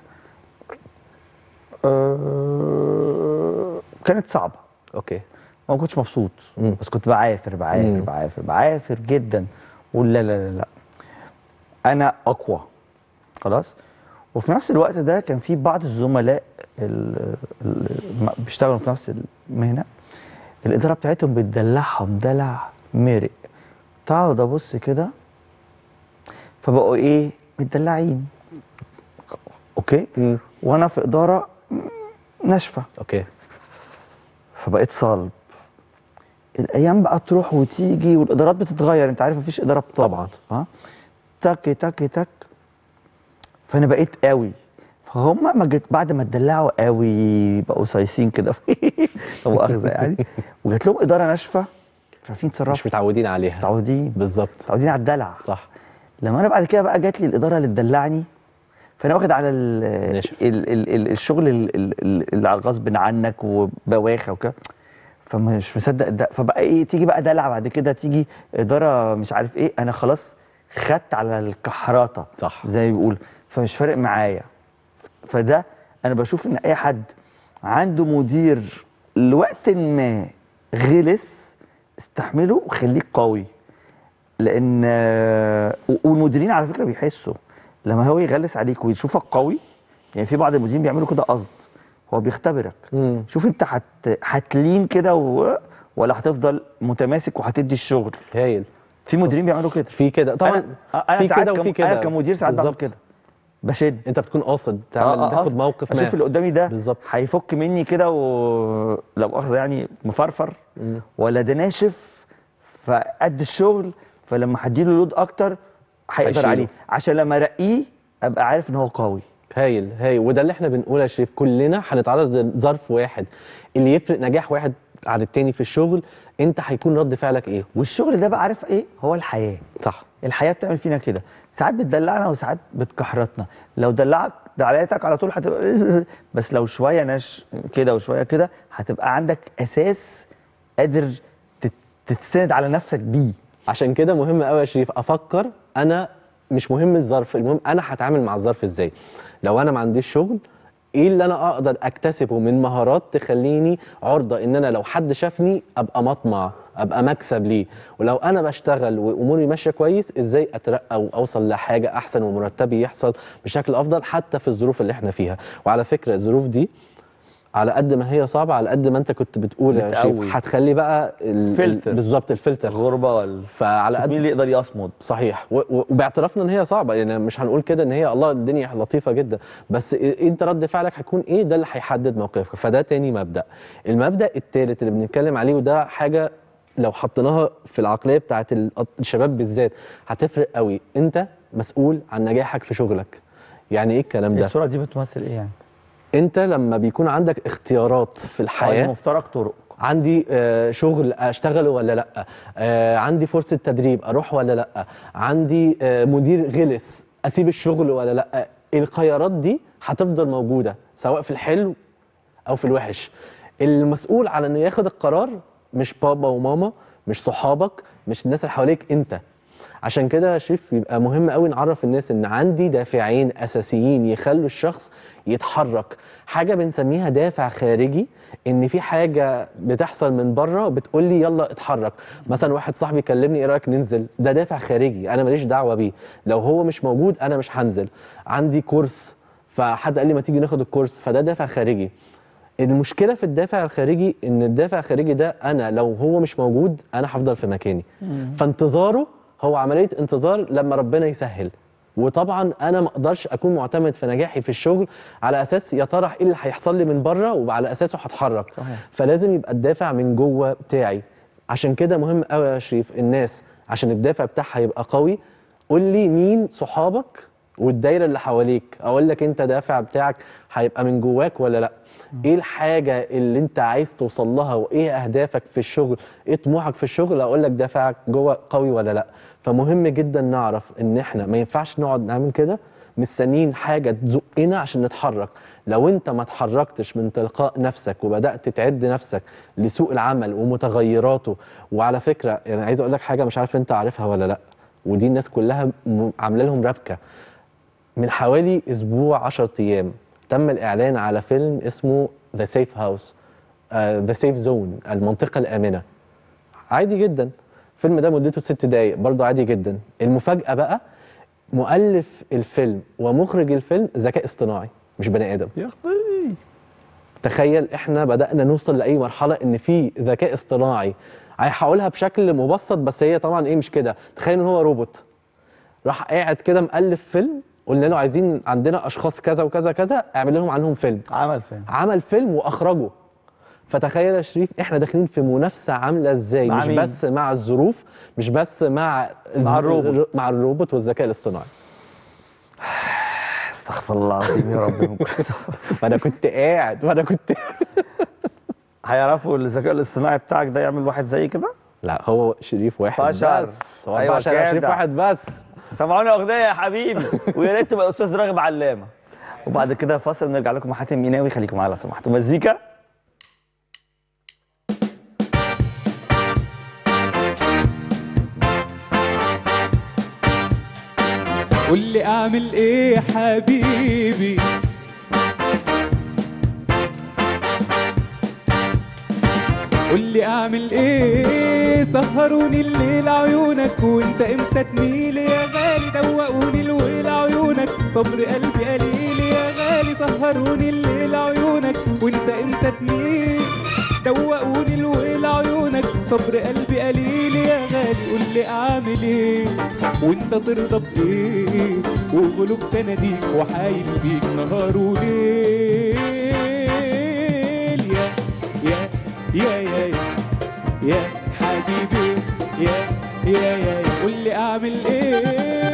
آه، كانت صعبه اوكي ما كنتش مبسوط مم. بس كنت بعافر بعافر مم. بعافر بعافر جدا ولا لا لا لا لا انا اقوى خلاص وفي نفس الوقت ده كان في بعض الزملاء اللي بيشتغلوا في نفس المهنه الاداره بتاعتهم بتدلعهم دلع مرق تقعد ابص كده فبقوا ايه متدلعين اوكي مم. وانا في اداره ناشفه اوكي فبقيت صلب الايام بقى تروح وتيجي والادارات بتتغير انت عارف مفيش اداره بتقعد طبعا. ها تك تك تك فانا بقيت قوي فهم ما جت بعد ما اتدلعوا قوي بقوا صايصين كده طب مؤاخذه يعني وجات لهم اداره ناشفه مش عارفين يتصرفوا مش متعودين عليها متعودين بالظبط متعودين على الدلع صح لما انا بعد كده بقى جات لي الاداره اللي تدلعني فانا واخد على ال ناشف. ال ال ال الشغل ال- ال- ال- اللي غصب عنك وبواخه وكده فمش مصدق ده فبقى ايه تيجي بقى دلع بعد كده تيجي اداره مش عارف ايه انا خلاص خدت على الكحراته صح زي ما بيقول فمش فارق معايا فده انا بشوف ان اي حد عنده مدير لوقت ما غلس استحمله وخليك قوي لان آه، والمديرين على فكره بيحسوا لما هو يغلس عليك ويشوفك قوي يعني في بعض المديرين بيعملوا كده قصد هو بيختبرك مم. شوف انت هت هتلين كده و... ولا هتفضل متماسك وهتدي الشغل هايل في مديرين بيعملوا كده في كده طبعا انا, أنا في ساعات كده كم- وفي كده انا كمدير ساعات بعمل بالظبط. كده بشد انت بتكون قاصد تعمل تاخد قصد. موقف ما اشوف اللي قدامي ده بالظبط هيفك مني كده ولو مؤاخذه يعني مفرفر مم. ولا ده ناشف فقد الشغل فلما هديله لود اكتر هيقدر هيشيله. عليه عشان لما ارقيه ابقى عارف ان هو قوي هايل هايل وده اللي احنا بنقوله يا شريف كلنا هنتعرض لظرف واحد اللي يفرق نجاح واحد عن التاني في الشغل انت هيكون رد فعلك ايه والشغل ده بقى عارف ايه هو الحياه صح الحياه بتعمل فينا كده ساعات بتدلعنا وساعات بتكحرتنا لو دلعك دلعتك على طول هتبقى بس لو شويه ناش كده وشويه كده هتبقى عندك اساس قادر تت- تتسند على نفسك بيه عشان كده مهم قوي يا شريف افكر انا مش مهم الظرف المهم انا هتعامل مع الظرف ازاي لو انا ما عنديش شغل ايه اللي انا اقدر اكتسبه من مهارات تخليني عرضه ان انا لو حد شافني ابقى مطمع ابقى مكسب ليه ولو انا بشتغل واموري ماشيه كويس ازاي اترقى واوصل لحاجه احسن ومرتبي يحصل بشكل افضل حتى في الظروف اللي احنا فيها وعلى فكره الظروف دي على قد ما هي صعبه على قد ما انت كنت بتقول يا بتقوي. شيف هتخلي بقى ال- فلتر. ال- بالظبط الفلتر الغربه وال فعلى شوف قد مين اللي يقدر يصمد صحيح و- و- وباعترافنا ان هي صعبه يعني مش هنقول كده ان هي الله الدنيا لطيفه جدا بس إيه- انت رد فعلك هيكون ايه ده اللي هيحدد موقفك فده تاني مبدا المبدا الثالث اللي بنتكلم عليه وده حاجه لو حطيناها في العقليه بتاعت ال- الشباب بالذات هتفرق قوي انت مسؤول عن نجاحك في شغلك يعني ايه الكلام ده الصوره دي بتمثل ايه يعني انت لما بيكون عندك اختيارات في الحياه مفترق طرق عندي آه، شغل اشتغله ولا لا آه، عندي فرصه تدريب اروح ولا لا عندي آه، مدير غلس اسيب الشغل ولا لا الخيارات دي هتفضل موجوده سواء في الحلو او في الوحش المسؤول على انه ياخد القرار مش بابا وماما مش صحابك مش الناس اللي حواليك انت عشان كده يا شريف يبقى مهم قوي نعرف الناس ان عندي دافعين اساسيين يخلوا الشخص يتحرك حاجه بنسميها دافع خارجي ان في حاجه بتحصل من بره بتقول لي يلا اتحرك مثلا واحد صاحبي كلمني ايه رايك ننزل ده دافع خارجي انا ماليش دعوه بيه لو هو مش موجود انا مش هنزل عندي كورس فحد قال لي ما تيجي ناخد الكورس فده دافع خارجي المشكله في الدافع الخارجي ان الدافع الخارجي ده انا لو هو مش موجود انا هفضل في مكاني فانتظاره هو عمليه انتظار لما ربنا يسهل وطبعا انا ما اقدرش اكون معتمد في نجاحي في الشغل على اساس يا ترى ايه اللي هيحصل لي من بره وعلى اساسه هتحرك صحيح. فلازم يبقى الدافع من جوه بتاعي عشان كده مهم قوي يا شريف الناس عشان الدافع بتاعها يبقى قوي قول لي مين صحابك والدايره اللي حواليك اقول لك انت دافع بتاعك هيبقى من جواك ولا لا ايه الحاجه اللي انت عايز توصل لها وايه اهدافك في الشغل ايه طموحك في الشغل اقول لك دافعك جوه قوي ولا لا فمهم جدا نعرف ان احنا ما ينفعش نقعد نعمل كده مستنيين حاجه تزقنا عشان نتحرك لو انت ما اتحركتش من تلقاء نفسك وبدات تعد نفسك لسوق العمل ومتغيراته وعلى فكره يعني عايز اقول لك حاجه مش عارف انت عارفها ولا لا ودي الناس كلها م- عامله لهم ربكه من حوالي اسبوع 10 ايام تم الاعلان على فيلم اسمه ذا سيف هاوس ذا سيف زون المنطقه الامنه عادي جدا الفيلم ده مدته ست دقايق برضه عادي جدا المفاجاه بقى مؤلف الفيلم ومخرج الفيلم ذكاء اصطناعي مش بني ادم يا اختي تخيل احنا بدأنا نوصل لأي مرحلة إن في ذكاء اصطناعي هقولها بشكل مبسط بس هي طبعا إيه مش كده تخيل إن هو روبوت راح قاعد كده مؤلف فيلم قلنا له عايزين عندنا أشخاص كذا وكذا كذا اعمل لهم عنهم فيلم عمل فيلم عمل فيلم وأخرجه فتخيل يا شريف احنا داخلين في منافسة عاملة ازاي مع مش مين؟ بس مع الظروف مش بس مع مع الروبوت. مع الروبوت والذكاء الاصطناعي استغفر الله العظيم يا رب من كل ما انا كنت قاعد ما انا كنت هيعرفوا الذكاء الاصطناعي بتاعك ده يعمل واحد زي كده لا هو شريف واحد بشر. بس هو أيوة بشر يا شريف كده. واحد بس سمعوني اغنيه يا حبيبي ويا ريت تبقى استاذ راغب علامه وبعد كده فاصل نرجع لكم مع حاتم ميناوي خليكم معانا لو سمحتوا مزيكا قول لي اعمل ايه يا حبيبي قول لي اعمل ايه سهروني الليل عيونك وانت امتى تميل يا غالي دوقوني الويل عيونك صبر قلبي قليل يا غالي سهروني الليل عيونك وانت امتى تميل دوقوني الويل عيونك صبر قلبي قليل يا غالي قول لي اعمل ايه وانت ترضى بايه وغلوب تناديك وحايل بيك نهار وليل يا يا يا يا يا يا حبيبي يا يا يا يا قول لي اعمل ايه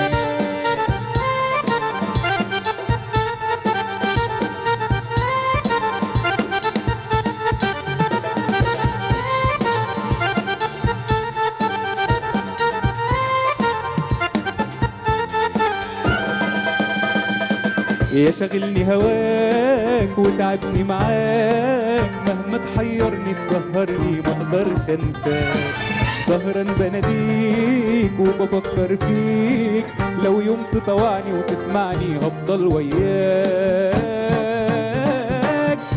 يا شاغلني هواك وتعبني معاك مهما تحيرني تسهرني ما اقدرش انساك سهران بناديك وبفكر فيك لو يوم تطوعني وتسمعني هفضل وياك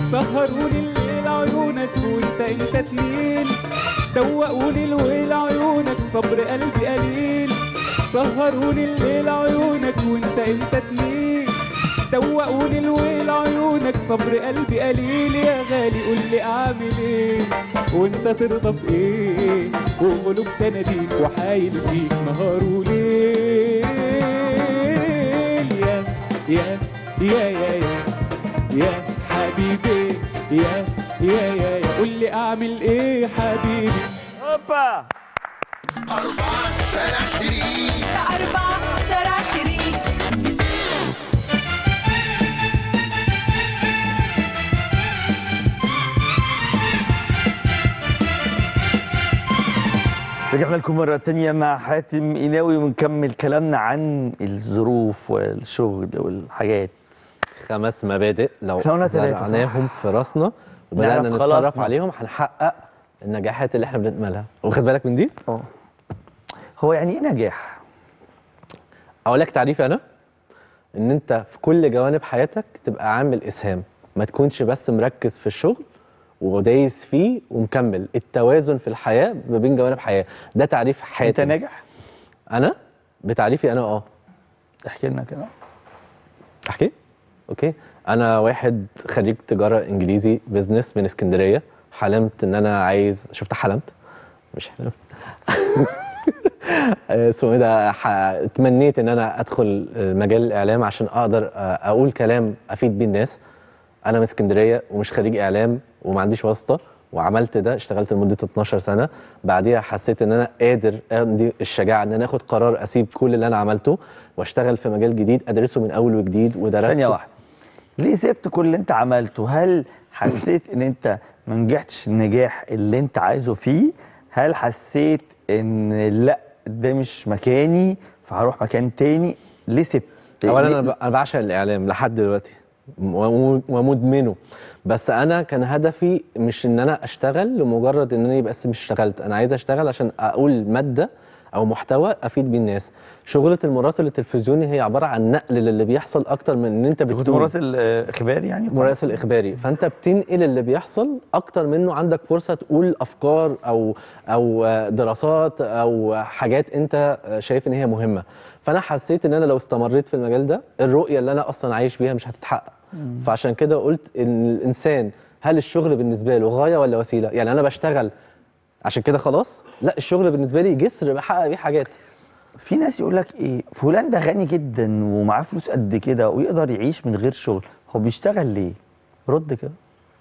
سهروني الليل عيونك وانت انت تميل دوقوني الويل عيونك صبر قلبي قليل سهروني الليل عيونك وانت انت تميل دوقوني الويل عيونك صبر قلبي قليل يا غالي قول لي اعمل ايه وانت ترضى بايه وقلوب تناديك وحايل فيك نهار وليل يا يا يا يا يا يا حبيبي يا يا يا يا قول لي اعمل ايه حبيبي هوبا أربعة شارع شريك أربعة شارع شريك رجعنا لكم مرة تانية مع حاتم إيناوي ونكمل كلامنا عن الظروف والشغل والحاجات خمس مبادئ لو إحنا قلنا تلاتة، صح؟ زرعناهم في راسنا وبدانا نعرف نتصرف خلاص. عليهم هنحقق النجاحات اللي احنا بنتملها واخد بالك من دي؟ اه هو يعني ايه نجاح؟ اقول لك تعريفي انا ان انت في كل جوانب حياتك تبقى عامل اسهام ما تكونش بس مركز في الشغل ودايس فيه ومكمل التوازن في الحياه ما بين جوانب حياه ده تعريف حياتي انت ناجح؟ انا بتعريفي انا اه احكي لنا كده احكي اوكي انا واحد خريج تجاره انجليزي بزنس من اسكندريه حلمت ان انا عايز شفت حلمت مش حلمت آه، اسمه ايه ده ح- تمنيت ان انا ادخل مجال الاعلام عشان اقدر آه، اقول كلام افيد بيه الناس انا من اسكندريه ومش خريج اعلام وما عنديش واسطه وعملت ده اشتغلت لمده 12 سنه بعديها حسيت ان انا قادر عندي الشجاعه ان انا اخد قرار اسيب كل اللي انا عملته واشتغل في مجال جديد ادرسه من اول وجديد ودرسته ثانية واحدة ليه سبت كل اللي انت عملته؟ هل حسيت ان انت ما نجحتش النجاح اللي انت عايزه فيه؟ هل حسيت ان لا ده مش مكاني فهروح مكان تاني؟ ليه سبت؟ اولا ليه- انا ب- أنا بعشق الاعلام لحد دلوقتي و- ومدمنه بس انا كان هدفي مش ان انا اشتغل لمجرد ان انا بس مش اشتغلت انا عايز اشتغل عشان اقول ماده او محتوى افيد بيه الناس شغله المراسل التلفزيوني هي عباره عن نقل للي بيحصل اكتر من ان انت كنت بتقول مراسل آه، اخباري يعني؟ مراسل اخباري فانت بتنقل اللي بيحصل اكتر منه عندك فرصه تقول افكار او او آه، دراسات او حاجات انت آه، شايف ان هي مهمه فانا حسيت ان انا لو استمريت في المجال ده الرؤيه اللي انا اصلا عايش بيها مش هتتحقق فعشان كده قلت ان الانسان هل الشغل بالنسبه له غايه ولا وسيله يعني انا بشتغل عشان كده خلاص لا الشغل بالنسبه لي جسر بحقق بيه حاجات في ناس يقول لك ايه فلان ده غني جدا ومعاه فلوس قد كده ويقدر يعيش من غير شغل هو بيشتغل ليه رد كده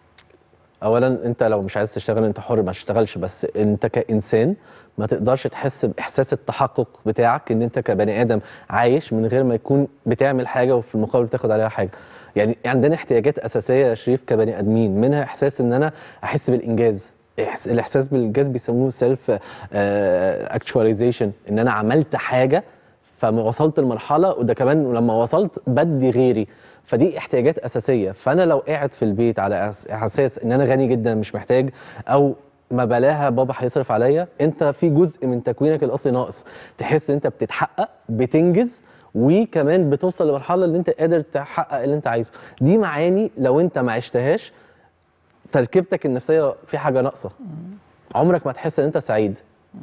اولا انت لو مش عايز تشتغل انت حر ما تشتغلش بس انت كانسان ما تقدرش تحس باحساس التحقق بتاعك ان انت كبني ادم عايش من غير ما يكون بتعمل حاجه وفي المقابل بتاخد عليها حاجه يعني عندنا احتياجات اساسيه يا شريف كبني ادمين منها احساس ان انا احس بالانجاز إحس- الاحساس بالانجاز بيسموه سيلف اكتواليزيشن ان انا عملت حاجه فما وصلت لمرحله وده كمان لما وصلت بدي غيري فدي احتياجات اساسيه فانا لو قاعد في البيت على أس- اساس ان انا غني جدا مش محتاج او ما بلاها بابا هيصرف عليا انت في جزء من تكوينك الاصلي ناقص تحس ان انت بتتحقق بتنجز وكمان بتوصل لمرحله اللي انت قادر تحقق اللي انت عايزه دي معاني لو انت ما عشتهاش تركيبتك النفسيه في حاجه ناقصه عمرك ما تحس ان انت سعيد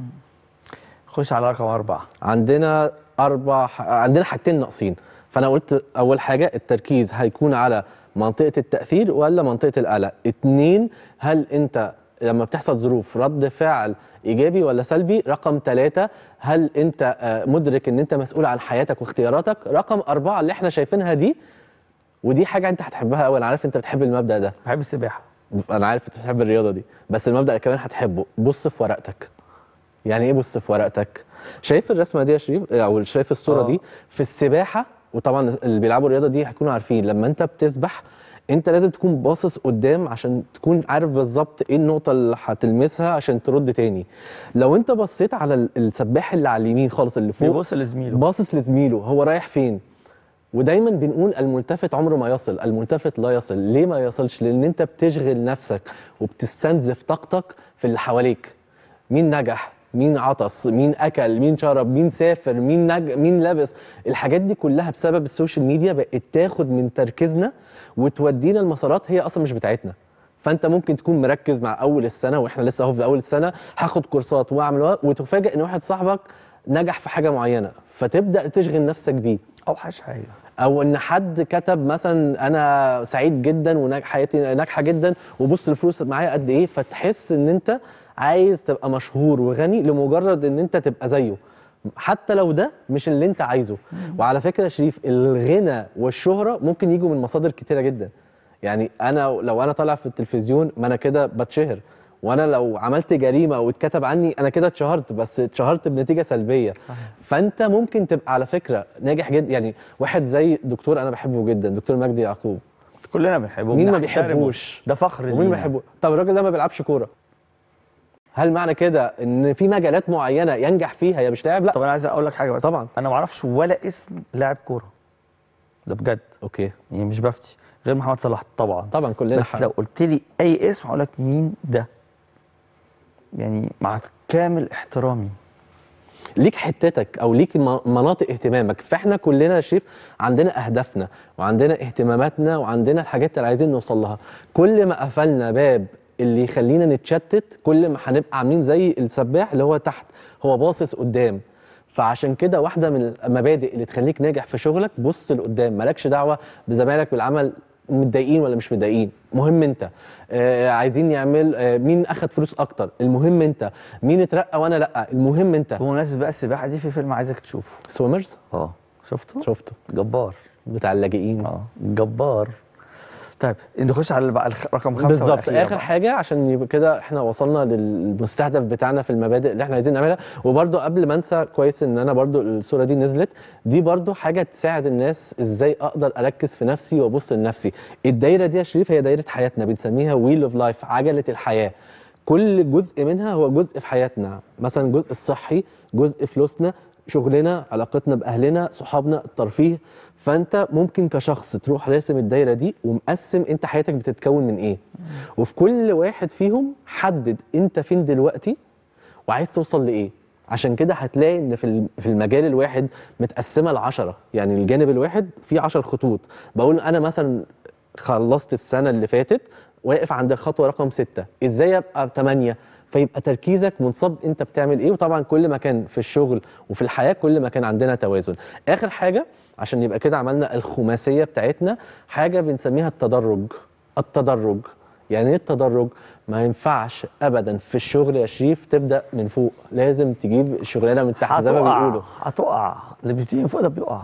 خش على رقم أربعة عندنا أربع ح- عندنا حاجتين ناقصين فأنا قلت أول حاجة التركيز هيكون على منطقة التأثير ولا منطقة القلق اتنين هل أنت لما بتحصل ظروف رد فعل إيجابي ولا سلبي رقم ثلاثة هل أنت آه، مدرك أن أنت مسؤول عن حياتك واختياراتك رقم أربعة اللي احنا شايفينها دي ودي حاجة أنت هتحبها أوي أنا عارف أنت بتحب المبدأ ده بحب السباحة أنا عارف أنت بتحب الرياضة دي بس المبدأ كمان هتحبه بص في ورقتك يعني ايه بص في ورقتك شايف الرسمه دي يا شريف او شايف الصوره آه. دي في السباحه وطبعا اللي بيلعبوا الرياضه دي هيكونوا عارفين لما انت بتسبح انت لازم تكون باصص قدام عشان تكون عارف بالظبط ايه النقطه اللي هتلمسها عشان ترد تاني لو انت بصيت على ال- السباح اللي على اليمين خالص اللي فوق بيبص لزميله باصص لزميله هو رايح فين ودايما بنقول الملتفت عمره ما يصل الملتفت لا يصل ليه ما يصلش لان انت بتشغل نفسك وبتستنزف طاقتك في اللي حواليك مين نجح مين عطس مين اكل مين شرب مين سافر مين نج... مين لبس الحاجات دي كلها بسبب السوشيال ميديا بقت تاخد من تركيزنا وتودينا المسارات هي اصلا مش بتاعتنا فانت ممكن تكون مركز مع اول السنه واحنا لسه اهو في اول السنه هاخد كورسات واعمل و- وتفاجئ ان واحد صاحبك نجح في حاجه معينه فتبدا تشغل نفسك بيه اوحش حاجه او ان حد كتب مثلا انا سعيد جدا وحياتي ناجحه جدا وبص الفلوس معايا قد ايه فتحس ان انت عايز تبقى مشهور وغني لمجرد ان انت تبقى زيه حتى لو ده مش اللي انت عايزه وعلى فكره يا شريف الغنى والشهره ممكن يجوا من مصادر كتيره جدا يعني انا لو انا طالع في التلفزيون ما انا كده بتشهر وانا لو عملت جريمه واتكتب عني انا كده اتشهرت بس اتشهرت بنتيجه سلبيه فانت ممكن تبقى على فكره ناجح جدا يعني واحد زي دكتور انا بحبه جدا دكتور مجدي يعقوب كلنا بنحبه مين ما بنحترمه. بيحبوش ده فخر ومين ما لينا. بيحبه طب الراجل ده ما بيلعبش كوره هل معنى كده ان في مجالات معينه ينجح فيها يا مش لاعب لا طب انا عايز اقول لك حاجه بس طبعا انا ما اعرفش ولا اسم لاعب كوره ده بجد اوكي يعني مش بفتي غير محمد صلاح طبعا طبعا كلنا بس حق. لو قلت لي اي اسم هقول لك مين ده يعني مع كامل احترامي ليك حتتك او ليك م- مناطق اهتمامك فاحنا كلنا يا شريف عندنا اهدافنا وعندنا اهتماماتنا وعندنا الحاجات اللي عايزين نوصل لها كل ما قفلنا باب اللي يخلينا نتشتت كل ما هنبقى عاملين زي السباح اللي هو تحت هو باصص قدام فعشان كده واحده من المبادئ اللي تخليك ناجح في شغلك بص لقدام مالكش دعوه بزمايلك بالعمل متضايقين ولا مش متضايقين مهم انت آه عايزين يعمل آه مين اخد فلوس اكتر المهم انت مين اترقى وانا لا المهم انت بمناسبه بقى السباحه دي في فيلم عايزك تشوفه سويمرز اه شفته شفته جبار بتاع اللاجئين اه جبار طيب نخش على بقى الخ- رقم خمسة بالظبط والأخيرة اخر بقى. حاجه عشان يبقى كده احنا وصلنا للمستهدف بتاعنا في المبادئ اللي احنا عايزين نعملها وبرده قبل ما انسى كويس ان انا برده الصوره دي نزلت دي برده حاجه تساعد الناس ازاي اقدر اركز في نفسي وابص لنفسي الدايره دي يا شريف هي دايره حياتنا بنسميها ويل اوف لايف عجله الحياه كل جزء منها هو جزء في حياتنا مثلا جزء الصحي جزء فلوسنا شغلنا علاقتنا باهلنا صحابنا الترفيه فانت ممكن كشخص تروح راسم الدايره دي ومقسم انت حياتك بتتكون من ايه وفي كل واحد فيهم حدد انت فين دلوقتي وعايز توصل لايه عشان كده هتلاقي ان في الم- في المجال الواحد متقسمه لعشرة يعني الجانب الواحد فيه 10 خطوط بقول انا مثلا خلصت السنه اللي فاتت واقف عند خطوه رقم ستة ازاي ابقى 8 فيبقى تركيزك منصب انت بتعمل ايه وطبعا كل ما كان في الشغل وفي الحياه كل ما كان عندنا توازن اخر حاجه عشان يبقى كده عملنا الخماسيه بتاعتنا حاجه بنسميها التدرج التدرج يعني ايه التدرج ما ينفعش ابدا في الشغل يا شريف تبدا من فوق لازم تجيب الشغلانه من تحت زي ما هتقع بيقولوا هتقع اللي بيبتدي من فوق ده بيقع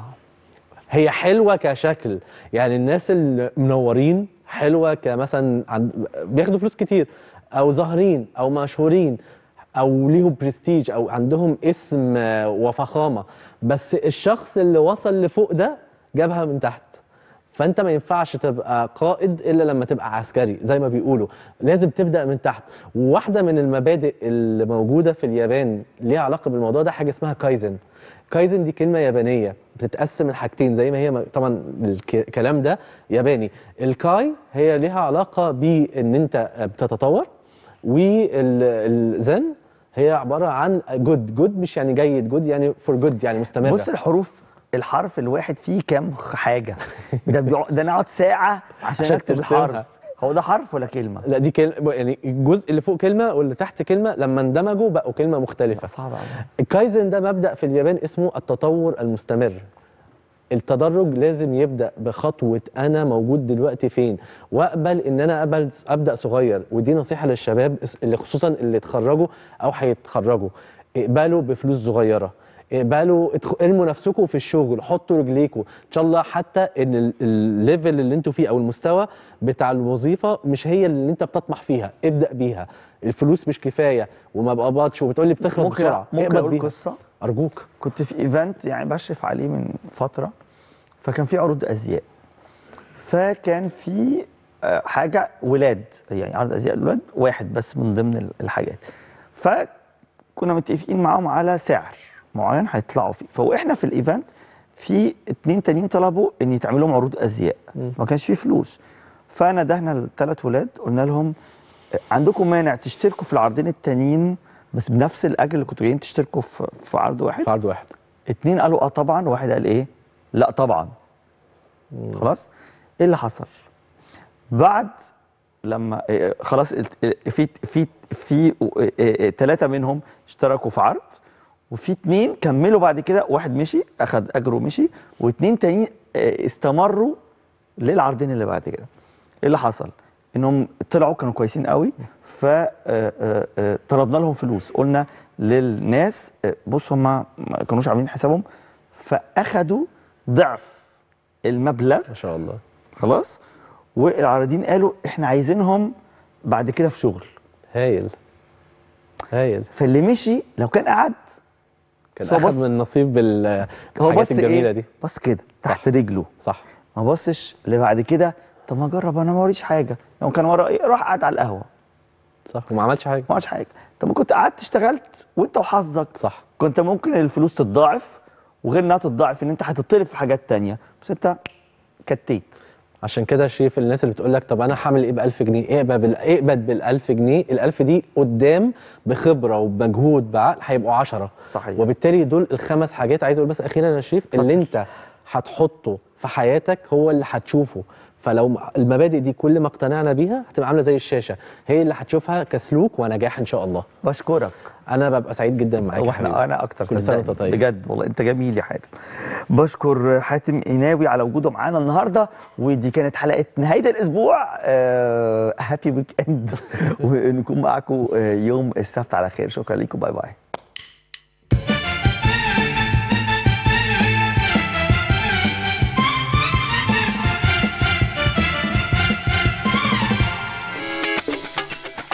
هي حلوه كشكل يعني الناس المنورين حلوه كمثلا عند بياخدوا فلوس كتير او ظاهرين او مشهورين او ليهم برستيج او عندهم اسم آه، وفخامه بس الشخص اللي وصل لفوق ده جابها من تحت فانت ما ينفعش تبقى قائد الا لما تبقى عسكري زي ما بيقولوا لازم تبدا من تحت وواحده من المبادئ اللي موجوده في اليابان ليها علاقه بالموضوع ده حاجه اسمها كايزن كايزن دي كلمه يابانيه بتتقسم لحاجتين زي ما هي م- طبعا الك- الكلام ده ياباني الكاي هي ليها علاقه بان انت بتتطور والزن هي عباره عن جود جود مش يعني جيد جود يعني فور جود يعني مستمره بص الحروف الحرف الواحد فيه كام حاجه ده بيقع... ده نقعد ساعه عشان, عشان اكتب ترسمها. الحرف هو ده حرف ولا كلمه لا دي كلمه يعني الجزء اللي فوق كلمه واللي تحت كلمه لما اندمجوا بقوا كلمه مختلفه صعب قوي الكايزن ده مبدا في اليابان اسمه التطور المستمر التدرج لازم يبدا بخطوه انا موجود دلوقتي فين واقبل ان انا أقبل ابدا صغير ودي نصيحه للشباب اللي خصوصا اللي اتخرجوا او هيتخرجوا اقبلوا بفلوس صغيره اقبلوا ادخ- ارموا نفسكم في الشغل حطوا رجليكم ان شاء الله حتى ان ال- الليفل اللي انتوا فيه او المستوى بتاع الوظيفه مش هي اللي انت بتطمح فيها ابدا بيها الفلوس مش كفايه وما بقبضش وبتقول لي بتخلص ممكن بسرعه ممكن اقبل اقول بيها. قصه ارجوك كنت في ايفنت يعني بشرف عليه من فتره فكان في عروض ازياء فكان في آه، حاجه ولاد يعني عرض ازياء الولاد واحد بس من ضمن ال- الحاجات فكنا متفقين معاهم على سعر معين هيطلعوا فيه فواحنا في الايفنت في اتنين تانيين طلبوا ان يتعمل لهم عروض ازياء ما كانش فيه فلوس فندهنا الثلاث ولاد قلنا لهم آه، عندكم مانع تشتركوا في العرضين التانيين بس بنفس الاجر اللي كنتوا جايين تشتركوا في في عرض واحد في عرض واحد اتنين قالوا اه طبعا واحد قال ايه لا طبعا خلاص ايه اللي حصل بعد لما إيه، خلاص ال- في في في ثلاثه منهم اشتركوا في عرض وفي اتنين كملوا بعد كده واحد مشي اخد اجره ومشي واتنين تانيين آه، استمروا للعرضين اللي بعد كده ايه اللي حصل انهم طلعوا كانوا كويسين قوي فطلبنا لهم فلوس قلنا للناس آه، بصوا هم ما كانوش عاملين حسابهم فاخدوا ضعف المبلغ ما شاء الله خلاص والعارضين قالوا احنا عايزينهم بعد كده في شغل هايل هايل فاللي مشي لو كان قعد كان هو اخد بص- من نصيب بال هو الحاجات بص الجميله إيه؟ دي بص كده تحت رجله صح ما بصش اللي بعد كده طب ما اجرب انا ما وريش حاجه لو كان ورا ايه راح قعد على القهوه صح وما عملش حاجه ما عملش حاجه طب ما كنت قعدت اشتغلت وانت وحظك صح كنت ممكن الفلوس تتضاعف وغير انها تتضاعف ان انت هتطلب في حاجات تانية بس انت كتيت عشان كده شايف الناس اللي بتقول لك طب انا هعمل ايه ب 1000 جنيه اقبل بال... اقبل بال 1000 جنيه ال 1000 دي قدام بخبره وبمجهود بعقل هيبقوا 10 صحيح وبالتالي دول الخمس حاجات عايز اقول بس اخيرا يا شريف اللي انت هتحطه في حياتك هو اللي هتشوفه فلو المبادئ دي كل ما اقتنعنا بيها هتبقى عامله زي الشاشه هي اللي هتشوفها كسلوك ونجاح ان شاء الله بشكرك انا ببقى سعيد جدا معاك يا واحنا حبيبي. انا اكتر كل سنه وانت صدقني. طيب بجد والله انت جميل يا حاتم بشكر حاتم قناوي على وجوده معانا النهارده ودي كانت حلقه نهايه الاسبوع هابي ويك اند ونكون معاكم آه، يوم السبت على خير شكرا لكم باي باي